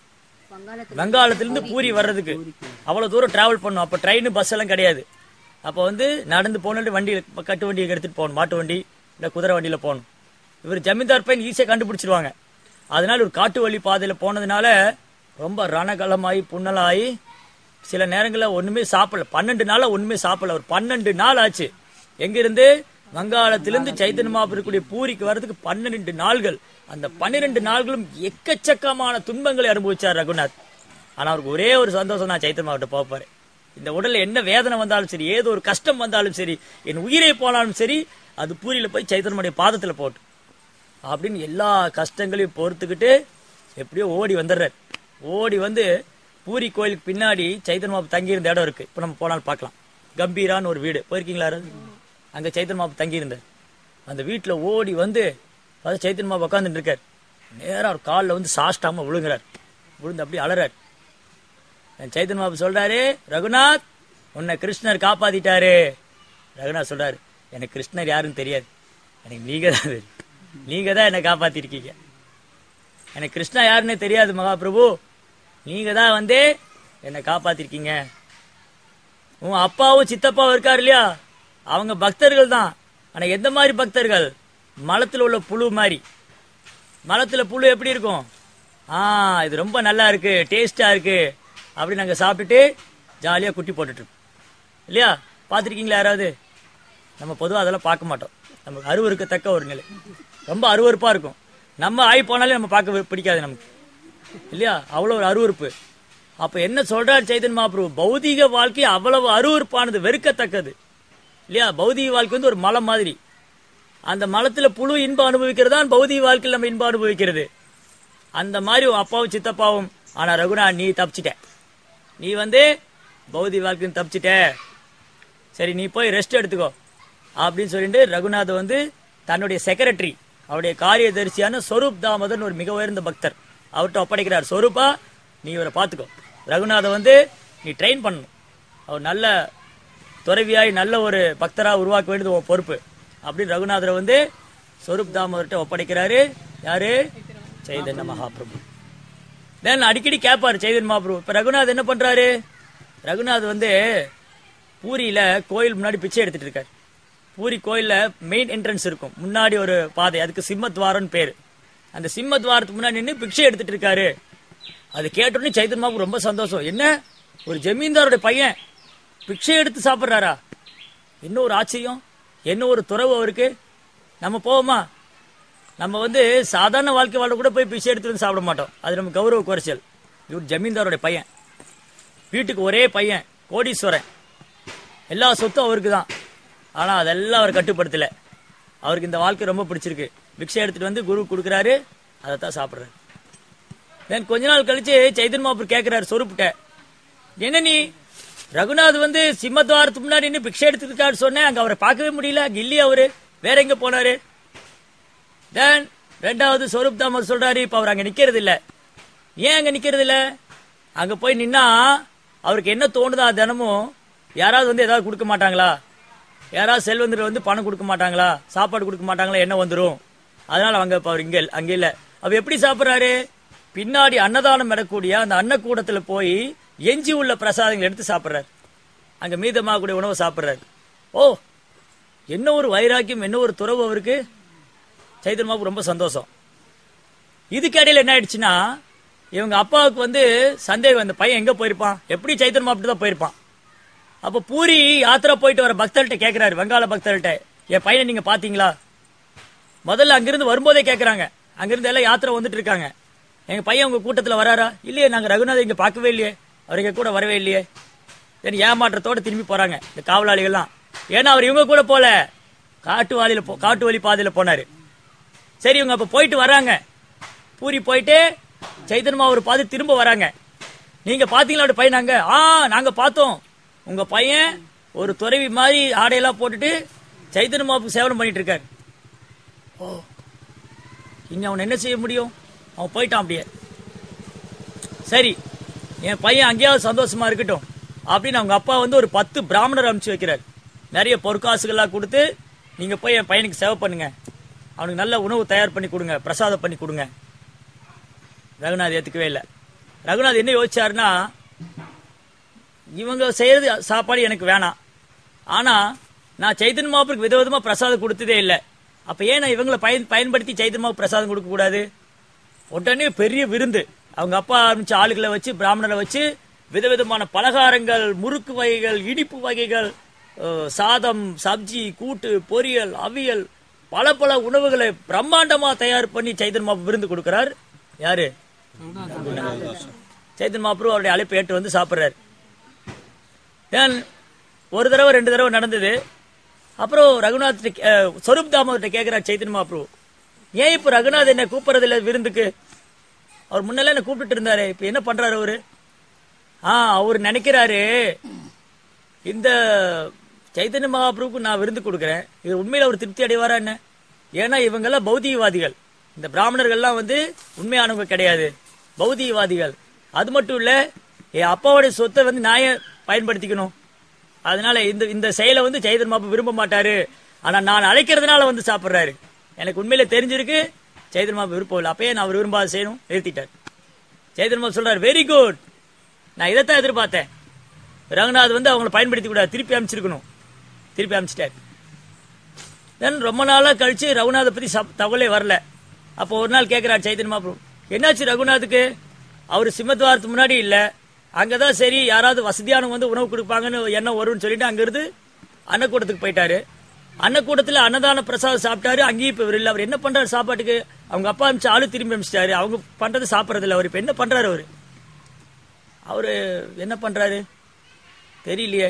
S1: வங்காளத்திலிருந்து பூரி வர்றதுக்கு அவ்வளவு தூரம் டிராவல் பண்ணும் அப்ப ட்ரெயின் பஸ் எல்லாம் கிடையாது அப்ப வந்து நடந்து போனது வண்டி கட்டு வண்டியை எடுத்துட்டு போகணும் மாட்டு வண்டி இல்ல குதிரை வண்டியில போகணும் இவர் ஜமீன்தார் பையன் ஈஸியா கண்டுபிடிச்சிருவாங்க அதனால ஒரு காட்டு வழி பாதையில போனதுனால ரொம்ப ரணகலமாயி புண்ணலாயி சில நேரங்கள்ல ஒண்ணுமே சாப்பிடல பன்னெண்டு நாளா ஒண்ணுமே சாப்பிடல ஒரு பன்னெண்டு நாள் ஆச்சு எங்கிருந்து வங்காளத்திலிருந்து சைத்தன்ய மகாபுரக்கூடிய பூரிக்கு வர்றதுக்கு பன்னிரெண்டு நாள்கள் அந்த பன்னிரெண்டு நாள்களும் எக்கச்சக்கமான துன்பங்களை அனுபவிச்சார் ரகுநாத் ஆனா அவருக்கு ஒரே ஒரு சந்தோஷம் நான் சைத்தன்ய மாவட்ட போப்பாரு இந்த உடல்ல என்ன வேதனை வந்தாலும் சரி ஏதோ ஒரு கஷ்டம் வந்தாலும் சரி என் உயிரே போனாலும் சரி அது பூரியில போய் சைத்தன்யனுடைய பாதத்துல போட்டு அப்படின்னு எல்லா கஷ்டங்களையும் பொறுத்துக்கிட்டு எப்படியோ ஓடி வந்துடுறாரு ஓடி வந்து பூரி கோயிலுக்கு பின்னாடி சைத்தன்ய மாப்பு தங்கியிருந்த இடம் இருக்கு இப்போ நம்ம போனாலும் பார்க்கலாம் கம்பீரான்னு ஒரு வீடு போயிருக்கீங்களா யாராவது? அங்க சைத்தன்ய மாப்பு தங்கியிருந்தார் அந்த வீட்டுல ஓடி வந்து பார்த்து சைத்தன்ய மாப்பு உட்காந்துட்டு இருக்கார் நேரா ஒரு காலில் வந்து சாஷ்டாம விழுங்குறார் விழுந்து அப்படியே அலறார் என் சைத்தன்ய மாப்பு சொல்றாரு ரகுநாத் உன்னை கிருஷ்ணர் காப்பாத்திட்டாரு ரகுநாத் சொல்றாரு எனக்கு கிருஷ்ணர் யாருன்னு தெரியாது எனக்கு நீங்க தான் தெரியும் நீங்க தான் என்னை காப்பாத்திருக்கீங்க எனக்கு கிருஷ்ணா யாருன்னே தெரியாது மகாபிரபு நீங்க தான் வந்து என்னை காப்பாத்திருக்கீங்க உன் அப்பாவும் சித்தப்பாவும் இருக்காரு இல்லையா அவங்க பக்தர்கள் தான் ஆனா எந்த மாதிரி பக்தர்கள் மலத்துல உள்ள புழு மாதிரி மலத்துல புழு எப்படி இருக்கும் ஆ இது ரொம்ப நல்லா இருக்கு டேஸ்டா இருக்கு அப்படி நாங்க சாப்பிட்டுட்டு ஜாலியா குட்டி போட்டுட்டு இருப்போம் இல்லையா பார்த்திருக்கீங்களா யாராவது நம்ம பொதுவா அதெல்லாம் பார்க்க மாட்டோம் நமக்கு அருவருக்கத்தக்க ஒரு நிலை ரொம்ப அருவருப்பா இருக்கும் நம்ம ஆய் போனாலே நம்ம பார்க்க வி- பிடிக்காது நமக்கு இல்லையா அவ்வளவு ஒரு அருவருப்பு அப்ப என்ன சொல்றார் சைதன் மகாபிரபு பௌதீக வாழ்க்கை அவ்வளவு அருவருப்பானது வெறுக்கத்தக்கது இல்லையா பௌதீக வாழ்க்கை வந்து ஒரு மலம் மாதிரி அந்த மலத்துல புழு இன்பம் அனுபவிக்கிறது தான் பௌதீக வாழ்க்கையில் நம்ம இன்பம் அனுபவிக்கிறது அந்த மாதிரி உன் அப்பாவும் சித்தப்பாவும் ஆனா ரகுநா நீ தப்பிச்சிட்ட நீ வந்து பௌதி வாழ்க்கையும் தப்பிச்சிட்ட சரி நீ போய் ரெஸ்ட் எடுத்துக்கோ அப்படின்னு சொல்லிட்டு ரகுநாத் வந்து தன்னுடைய செக்ரட்டரி அவருடைய காரியதரிசியான சொரூப் தாமதன் ஒரு மிக உயர்ந்த பக்தர் அவர்கிட்ட ஒப்படைக்கிறார் சொரூப்பா நீ இவரை பார்த்துக்கோ ரகுநாதை வந்து நீ ட்ரெயின் பண்ணணும் அவர் நல்ல துறவியாய் நல்ல ஒரு பக்தரா உருவாக்க வேண்டியது உன் பொறுப்பு அப்படின்னு ரகுநாதரை வந்து சொரூப் தாமோதர்கிட்ட ஒப்படைக்கிறாரு யாரு சைதன்ய மகாபிரபு தென் அடிக்கடி கேட்பாரு சைதன்ய மகாபிரபு இப்ப ரகுநாத் என்ன பண்றாரு ரகுநாத் வந்து பூரியில கோயில் முன்னாடி பிச்சை எடுத்துட்டு இருக்காரு பூரி கோயில்ல மெயின் என்ட்ரன்ஸ் இருக்கும் முன்னாடி ஒரு பாதை அதுக்கு சிம்மத்வாரம்னு பேரு அந்த சிம்மத்வாரத்துக்கு முன்னாடி நின்று பிச்சை எடுத்துட்டு இருக்காரு அது கேட்டோடனே சைதன்ய மகாபிரபு ரொம்ப சந்தோஷம் என்ன ஒரு ஜமீன்தாரோட பையன் பிச்சை எடுத்து சாப்பிட்றாரா என்ன ஒரு ஆச்சரியம் என்ன ஒரு துறவு அவருக்கு நம்ம போவோமா நம்ம வந்து சாதாரண வாழ்க்கை வாழ கூட போய் பிச்சை எடுத்து வந்து சாப்பிட மாட்டோம் அது நம்ம கௌரவ குறைச்சல் இவர் ஜமீன்தாரோட பையன் வீட்டுக்கு ஒரே பையன் கோடீஸ்வரன் எல்லா சொத்தும் அவருக்கு தான் ஆனா அதெல்லாம் அவர் கட்டுப்படுத்தல அவருக்கு இந்த வாழ்க்கை ரொம்ப பிடிச்சிருக்கு பிக்ஷை எடுத்துட்டு வந்து குரு கொடுக்குறாரு அதை தான் சாப்பிட்றாரு தென் கொஞ்ச நாள் கழிச்சு சைதன் மாபுர் கேட்கிறாரு சொருப்பிட்ட என்ன நீ ரகுநாத் வந்து சிம்மத்வாரத்துக்கு முன்னாடி நின்னு பிக்ஷை எடுத்துக்கிட்டாரு சொன்னேன் அங்க அவரை பார்க்கவே முடியல அங்க இல்லையா அவரு வேற எங்க போனாரு தென் ரெண்டாவது சொரூப் தாமர் சொல்றாரு இப்ப அவர் அங்க நிக்கிறது இல்ல ஏன் அங்க நிக்கிறது இல்ல அங்க போய் நின்னா அவருக்கு என்ன தோணுதா தினமும் யாராவது வந்து ஏதாவது கொடுக்க மாட்டாங்களா யாராவது செல்வந்தர் வந்து பணம் கொடுக்க மாட்டாங்களா சாப்பாடு கொடுக்க மாட்டாங்களா என்ன வந்துரும் அதனால அவங்க இப்ப அவர் இங்க இல்ல- அங்க இல்ல அவர் எப்படி சாப்பிடுறாரு பின்னாடி அன்னதானம் நடக்கூடிய அந்த அன்னக்கூடத்துல போய் எஞ்சி உள்ள பிரசாதங்கள் எடுத்து சாப்பிடுறாரு அங்க மீதமாகக்கூடிய உணவை சாப்பிடுறாரு ஓ என்ன ஒரு வைராக்கியம் என்ன ஒரு துறவு அவருக்கு சைத்தன்மாவுக்கு ரொம்ப சந்தோஷம் இதுக்கு இடையில என்ன ஆயிடுச்சுன்னா இவங்க அப்பாவுக்கு வந்து சந்தேகம் இந்த பையன் எங்க போயிருப்பான் எப்படி சைத்தன்மா அப்படி தான் போயிருப்பான் அப்ப பூரி யாத்திரை போயிட்டு வர பக்தர்கிட்ட கேக்குறாரு வங்காள பக்தர்கிட்ட என் பையனை நீங்க பாத்தீங்களா முதல்ல அங்கிருந்து வரும்போதே கேக்குறாங்க அங்கிருந்து எல்லாம் யாத்திரை வந்துட்டு இருக்காங்க எங்க பையன் உங்க கூட்டத்துல வராரா இல்லையே நாங்க ரகுநாத் இங்க பார்க்கவே இல்லையே அவர் எங்க கூட வரவே இல்லையே சரி ஏமாற்றத்தோட திரும்பி போறாங்க இந்த காவலாளிகள்லாம் ஏன்னா அவர் இவங்க கூட போல காட்டு வாலியில போ- காட்டு வழி பாதையில போனாரு சரி இவங்க அப்ப போயிட்டு வராங்க பூரி போயிட்டு சைத்தன்மா ஒரு பாதி திரும்ப வராங்க நீங்க பாத்தீங்களா அப்படி பையன் நாங்க ஆ நாங்க பார்த்தோம் உங்க பையன் ஒரு துறவி மாதிரி ஆடையெல்லாம் போட்டுட்டு சைத்தன்மாவுக்கு சேவனம் பண்ணிட்டு இருக்காரு ஓ இனி அவன் என்ன செய்ய முடியும் அவன் போயிட்டான் அப்படியே சரி என் பையன் அங்கேயாவது சந்தோஷமா இருக்கட்டும் அப்படின்னு அவங்க அப்பா வந்து ஒரு பத்து பிராமணர் அனுப்பிச்சு வைக்கிறார் நிறைய பொற்காசுகள்லாம் கொடுத்து நீங்க போய் என் பையனுக்கு சேவை பண்ணுங்க அவனுக்கு நல்ல உணவு தயார் பண்ணி கொடுங்க பிரசாதம் பண்ணி கொடுங்க ரகுநாத் ஏத்துக்கவே இல்லை ரகுநாத் என்ன யோசிச்சாருன்னா இவங்க செய்யறது சாப்பாடு எனக்கு வேணாம் ஆனா நான் சைத்தன் மாவுக்கு விதவிதமா பிரசாதம் கொடுத்ததே இல்லை அப்ப ஏன் நான் இவங்களை பயன் பயன்படுத்தி சைத்தன் மாவு பிரசாதம் கொடுக்க கூடாது உடனே பெரிய விருந்து அவங்க அப்பா ஆரம்பிச்ச ஆளுகளை வச்சு பிராமணரை வச்சு விதவிதமான பலகாரங்கள் முறுக்கு வகைகள் இனிப்பு வகைகள் அஹ், சாதம் சப்ஜி கூட்டு பொரியல் அவியல் பல பல உணவுகளை பிரம்மாண்டமா தயார் பண்ணி சைத்தன் மாப்பு விருந்து கொடுக்கிறார் யாரு சைத்தன் மாப்ரு அவருடைய அழைப்பை ஏற்று வந்து சாப்பிடுறாரு ஏன் ஒரு தடவை ரெண்டு தடவை நடந்தது அப்புறம் ரகுநாத் சொரூப் தாமோதர்கிட்ட கேட்கிறார் சைத்தன் மாப்ரு ஏன் இப்ப ரகுநாத் என்ன கூப்பிடுறது இல்ல விருந்துக்கு அவர் முன்னெல்லாம் என்ன கூப்பிட்டு இருந்தாரு இப்ப என்ன பண்றாரு அவரு ஆ அவர் நினைக்கிறாரு இந்த சைத்தன்ய மகாபிரபுக்கு நான் விருந்து கொடுக்கறேன் இது உண்மையில அவர் திருப்தி அடைவாரா என்ன ஏன்னா இவங்க எல்லாம் பௌதிகவாதிகள் இந்த பிராமணர்கள்லாம் வந்து உண்மையானவங்க கிடையாது பௌதிகவாதிகள் அது மட்டும் இல்ல என் அப்பாவுடைய சொத்தை வந்து நான் ஏன் பயன்படுத்திக்கணும் அதனால இந்த இந்த செயலை வந்து சைதன் மாப்பு விரும்ப மாட்டாரு ஆனா நான் அழைக்கிறதுனால வந்து சாப்பிடுறாரு எனக்கு உண்மையில தெரிஞ்சிருக்கு சைதன் மாப்பு விருப்பம் இல்லை அப்பயே நான் அவர் விரும்பாத செய்யணும் நிறுத்திட்டார் சைதன் மாப்பு சொல்றாரு வெரி குட் நான் இதைத்தான் எதிர்பார்த்தேன் ரங்கநாத் வந்து அவங்கள பயன்படுத்தி கூடாது திருப்பி அனுப்பிச்சிருக்கணும் திருப்பி அனுப்பிச்சிட்டார் தென் ரொம்ப நாளா கழிச்சு ரகுநாதை பத்தி சப்- தகவலே வரல அப்போ ஒரு நாள் கேட்கிறார் சைத்தன்ய மாப்ரூ என்னாச்சு ரகுநாத்துக்கு அவர் சிம்மத்வாரத்துக்கு முன்னாடி இல்ல அங்கதான் சரி யாராவது வசதியானவங்க வந்து உணவு கொடுப்பாங்கன்னு எண்ணம் வரும்னு சொல்லிட்டு அங்கிருந்து அன்னக்கூடத்துக்கு போயிட்டாரு அன்னக்கூடத்துல அன்னதான பிரசாதம் சாப்பிட்டாரு அங்கேயும் இப்ப இவர் இல்ல அவர் என்ன பண்றாரு சாப்பாட்டுக்கு அவங்க அப்பா அமிச்சு ஆளு திரும்பி அமிச்சிட்டாரு அவங்க பண்றது சாப்பிடறது இல்ல அவர் இப்ப என்ன பண்றாரு அவரு அவரு என்ன பண்றாரு தெரியலையே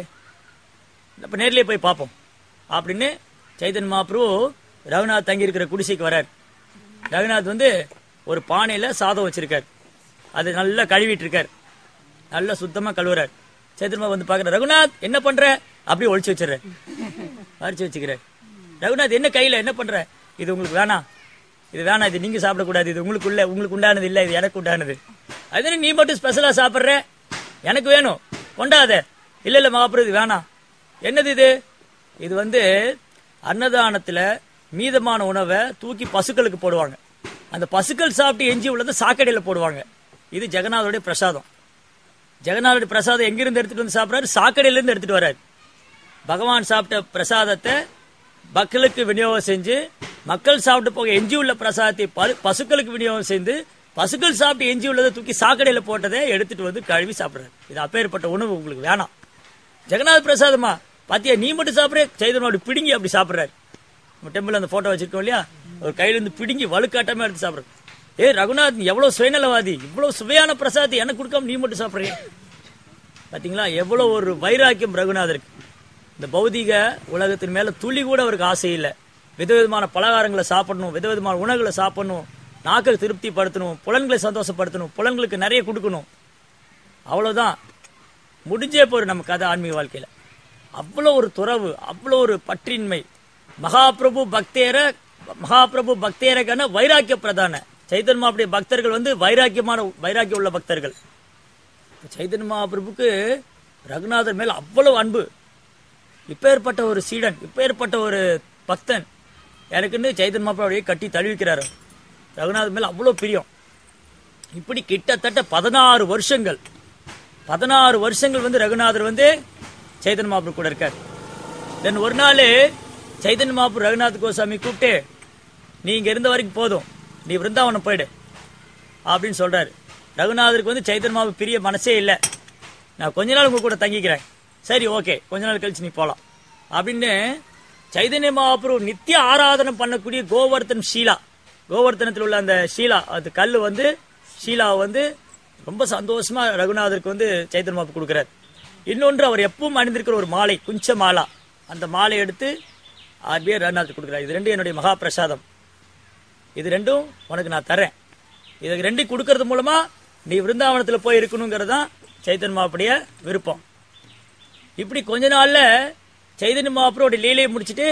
S1: அப்ப நேர்லயே போய் பார்ப்போம் அப்படின்னு சைதன் மாப்ரு ரகுநாத் தங்கி இருக்கிற குடிசைக்கு வரார் ரகுநாத் வந்து ஒரு பானையில சாதம் வச்சிருக்கார் அது நல்லா கழுவிட்டு இருக்கார் நல்லா சுத்தமா கழுவுறார் சைதன்மா வந்து பாக்குற ரகுநாத் என்ன பண்ற அப்படியே ஒழிச்சு வச்சிடுற அரிச்சு வச்சுக்கிறார் ரகுநாத் என்ன கையில என்ன பண்ற இது உங்களுக்கு வேணாம் இது வேணாம் இது நீங்க சாப்பிடக்கூடாது இது உங்களுக்கு உள்ள உங்களுக்கு உண்டானது இல்ல இது எனக்கு உண்டானது அது நீ மட்டும் ஸ்பெஷலா சாப்பிடுற எனக்கு வேணும் கொண்டாத இல்ல இல்ல மகாபுரம் இது வேணாம் என்னது இது இது வந்து அன்னதானத்துல மீதமான உணவை தூக்கி பசுக்களுக்கு போடுவாங்க அந்த பசுக்கள் சாப்பிட்டு எஞ்சி உள்ளதை சாக்கடையில போடுவாங்க இது ஜெகநாதோடைய பிரசாதம் ஜெகநாதோடைய பிரசாதம் எங்கிருந்து எடுத்துட்டு வந்து சாப்பிடுறாரு சாக்கடையில இருந்து எடுத்துட்டு வர்றாரு பகவான் சாப்பிட்ட பிரசாதத்தை மக்களுக்கு விநியோகம் செஞ்சு மக்கள் சாப்பிட்டு போக எஞ்சி உள்ள பிரசாதத்தை பரு- பசுக்களுக்கு விநியோகம் செய்து பசுக்கள் சாப்பிட்டு எஞ்சி உள்ளதை தூக்கி சாக்கடையில போட்டதை எடுத்துட்டு வந்து கழுவி சாப்பிடுறாரு இது அப்பேற்பட்ட உணவு உங்களுக்கு வேணாம் ஜெகநாத் பிரசாதமா பாத்தியா நீ மட்டும் சாப்பிடுற சைதனோட பிடுங்கி அப்படி சாப்பிடுறாரு நம்ம டெம்பிள் அந்த போட்டோ வச்சிருக்கோம் இல்லையா ஒரு கையில இருந்து பிடுங்கி வலுக்காட்டாம எடுத்து சாப்பிடுறது ஏ ரகுநாத் நீ எவ்வளவு சுயநலவாதி இவ்வளவு சுவையான பிரசாதத்தை எனக்கு கொடுக்காம நீ மட்டும் சாப்பிடுறீங்க பாத்தீங்களா எவ்வளவு ஒரு வைராக்கியம் ரகுநாதருக்கு இந்த பௌதிக உலகத்தின் மேல துளி கூட அவருக்கு ஆசை இல்லை விதவிதமான பலகாரங்களை சாப்பிடணும் விதவிதமான உணவுகளை சாப்பிடணும் நாக்கை திருப்திப்படுத்தணும் புலன்களை சந்தோஷப்படுத்தணும் புலன்களுக்கு நிறைய கொடுக்கணும் அவ்வளவுதான் முடிஞ்சே போயிடும் நம்ம கதை ஆன்மீக வாழ்க்கையில அவ்வளோ ஒரு துறவு அவ்வளோ ஒரு பற்றின்மை மகாபிரபு பக்தேர மகாபிரபு பக்தேரகன வைராக்கிய பிரதான சைதன்ய மகாபுடைய பக்தர்கள் வந்து வைராக்கியமான வைராக்கியம் உள்ள பக்தர்கள் சைதன்ய மகாபிரபுக்கு ரகுநாதர் மேல அவ்வளவு அன்பு இப்பேற்பட்ட ஒரு சீடன் இப்பேற்பட்ட ஒரு பக்தன் எனக்குன்னு சைதன்ய மகாபிரபுடைய கட்டி தழுவிக்கிறாரு ரகுநாதர் மேல அவ்வளவு பிரியம் இப்படி கிட்டத்தட்ட பதினாறு வருஷங்கள் பதினாறு வருஷங்கள் வந்து ரகுநாதர் வந்து சைதன்ய மகாபிரபு கூட இருக்கார் தென் ஒரு நாள் சைதன்ய மகாபுர் ரகுநாத் கோசாமி கூப்பிட்டு நீ இங்க இருந்த வரைக்கும் போதும் நீ விருந்தாவனம் போயிடு அப்படின்னு சொல்றாரு ரகுநாதருக்கு வந்து சைதன்ய மகாபு பிரிய மனசே இல்லை நான் கொஞ்ச நாள் உங்க கூட தங்கிக்கிறேன் சரி ஓகே கொஞ்ச நாள் கழிச்சு நீ போலாம் அப்படின்னு சைதன்ய மகாபுரு நித்திய ஆராதனை பண்ணக்கூடிய கோவர்த்தன் ஷீலா கோவர்த்தனத்தில் உள்ள அந்த ஷீலா அது கல் வந்து ஷீலாவை வந்து ரொம்ப சந்தோஷமா ரகுநாதருக்கு வந்து சைதன்ய மகாபு கொடுக்குறாரு இன்னொன்று அவர் எப்பவும் அணிந்திருக்கிற ஒரு மாலை குஞ்ச மாலா அந்த மாலை எடுத்து ஆர்பிஐ ரகுநாதர் கொடுக்குறாரு இது ரெண்டும் என்னுடைய மகா பிரசாதம் இது ரெண்டும் உனக்கு நான் தரேன் இது ரெண்டும் கொடுக்கறது மூலமா நீ விருந்தாவனத்துல போய் இருக்கணுங்கிறது தான் சைத்தன்ய மாப்புடைய விருப்பம் இப்படி கொஞ்ச நாள்ல சைதன்ய மாப்புரோட லீலையை முடிச்சிட்டு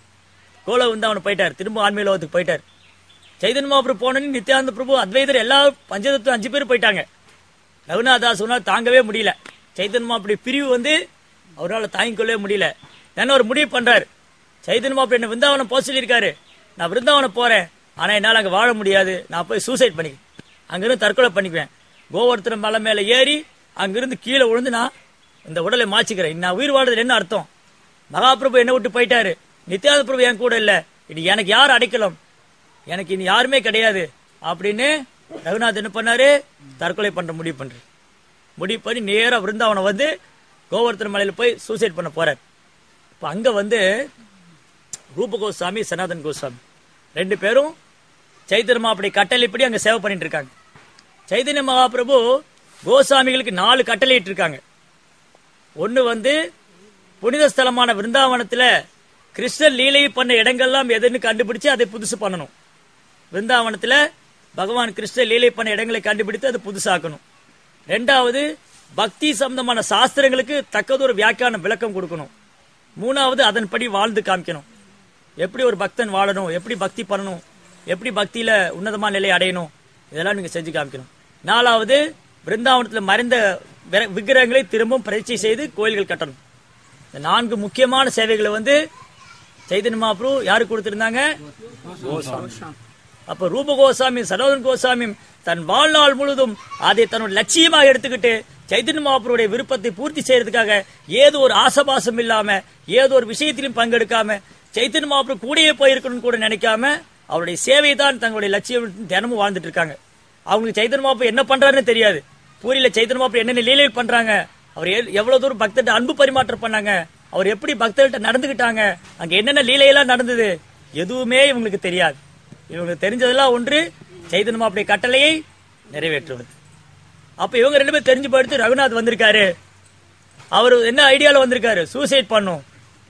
S1: கோல விருந்தாவனம் போயிட்டார் திரும்ப ஆன்மீக லோகத்துக்கு போயிட்டார் சைதன்ய மாபுரு போனோன்னு நித்யானந்த பிரபு அத்வைதர் எல்லா பஞ்சதத்துவம் அஞ்சு பேர் போயிட்டாங்க ரகுநாதாஸ் சொன்னா தாங்கவே முடியல சைதன்ய மாப்புடைய பிரிவு வந்து அவரால் தாங்கிக் கொள்ளவே முடியல என்ன ஒரு முடிவு பண்றாரு சைதன்ய மாப்பு என்ன விருந்தாவனம் போக சொல்லியிருக்காரு நான் விருந்தாவனம் போறேன் ஆனா என்னால அங்க வாழ முடியாது நான் போய் சூசைட் பண்ணிக்குவேன் அங்கிருந்து தற்கொலை பண்ணிக்குவேன் கோவர்த்தன மலை மேல ஏறி அங்கிருந்து கீழே விழுந்து நான் இந்த உடலை மாச்சிக்கிறேன் நான் உயிர் வாழ்றது என்ன அர்த்தம் மகாபிரபு என்ன விட்டு போயிட்டாரு நித்யானந்த பிரபு என் கூட இல்ல இனி எனக்கு யார் அடைக்கலம் எனக்கு இனி யாருமே கிடையாது அப்படின்னு ரகுநாத் என்ன பண்ணாரு தற்கொலை பண்ற முடிவு பண்றாரு முடிவு பண்ணி நேரா விருந்தாவனம் வந்து கோவர்த்தன மலையில போய் சூசைட் பண்ண போறார் இப்ப அங்க வந்து ரூப கோஸ்வாமி சனாதன் கோஸ்வாமி ரெண்டு பேரும் சைத்தன்ய மகாபுடைய கட்டளைப்படி அங்க சேவை பண்ணிட்டு இருக்காங்க சைதன்ய மகாபிரபு கோசாமிகளுக்கு நாலு கட்டளையிட்டு இருக்காங்க ஒன்னு வந்து புனித ஸ்தலமான விருந்தாவனத்துல கிருஷ்ணர் லீலை பண்ண இடங்கள்லாம் எதுன்னு கண்டுபிடிச்சு அதை புதுசு பண்ணணும் விருந்தாவனத்துல பகவான் கிருஷ்ணர் லீலை பண்ண இடங்களை கண்டுபிடித்து அதை புதுசாக்கணும் ரெண்டாவது பக்தி சம்பந்தமான சாஸ்திரங்களுக்கு தக்கதொரு வியாக்கியான விளக்கம் கொடுக்கணும் மூணாவது அதன்படி வாழ்ந்து காமிக்கணும் எப்படி ஒரு பக்தன் வாழணும் எப்படி பக்தி பண்ணணும் எப்படி பக்தியில உன்னதமான நிலை அடையணும் இதெல்லாம் நீங்க செஞ்சு காமிக்கணும் நாலாவது பிருந்தாவனத்துல மறைந்த விர- விக்கிரகங்களை திரும்பவும் பிரதிஷ்டை செய்து கோயில்கள் கட்டணும் இந்த நான்கு முக்கியமான சேவைகளை வந்து சைதன்ய மகாபுரு யாருக்கு கொடுத்திருந்தாங்க கோசாமி அப்ப ரூப கோசாமி சரோதன் கோசாமி தன் வாழ்நாள் முழுதும் அதை தன்னோட லட்சியமாக எடுத்துக்கிட்டு சைதன்ய மகாபுருடைய விருப்பத்தை பூர்த்தி செய்யறதுக்காக ஏதோ ஒரு ஆசபாசம் இல்லாம ஏதோ ஒரு விஷயத்திலும் பங்கெடுக்காம சைத்தன்ய மகாபுரு கூடயே போயிருக்கணும்னு கூட நினைக்காம அவருடைய சேவை தான் தங்களுடைய லட்சியம் தினமும் வாழ்ந்துட்டு இருக்காங்க அவங்களுக்கு சைத்தன்ய மகாபுரு என்ன பண்றாருன்னு தெரியாது பூரியில சைத்தன்ய மகாபுரு என்னென்ன லீலைகள் பண்றாங்க அவர் எ- எவ்வளவு தூரம் பக்தர்கிட்ட அன்பு பரிமாற்றம் பண்ணாங்க அவர் எப்படி பக்தர்கிட்ட நடந்துகிட்டாங்க அங்க என்னென்ன லீலையெல்லாம் நடந்தது எதுவுமே இவங்களுக்கு தெரியாது இவங்களுக்கு தெரிஞ்சதெல்லாம் ஒன்று சைதன்ய மாப்புடைய கட்டளையை நிறைவேற்றுவது அப்ப இவங்க ரெண்டு பேரும் தெரிஞ்சு போயிடுத்து ரகுநாத் வந்திருக்காரு அவர் என்ன ஐடியால வந்திருக்காரு சூசைட் பண்ணும்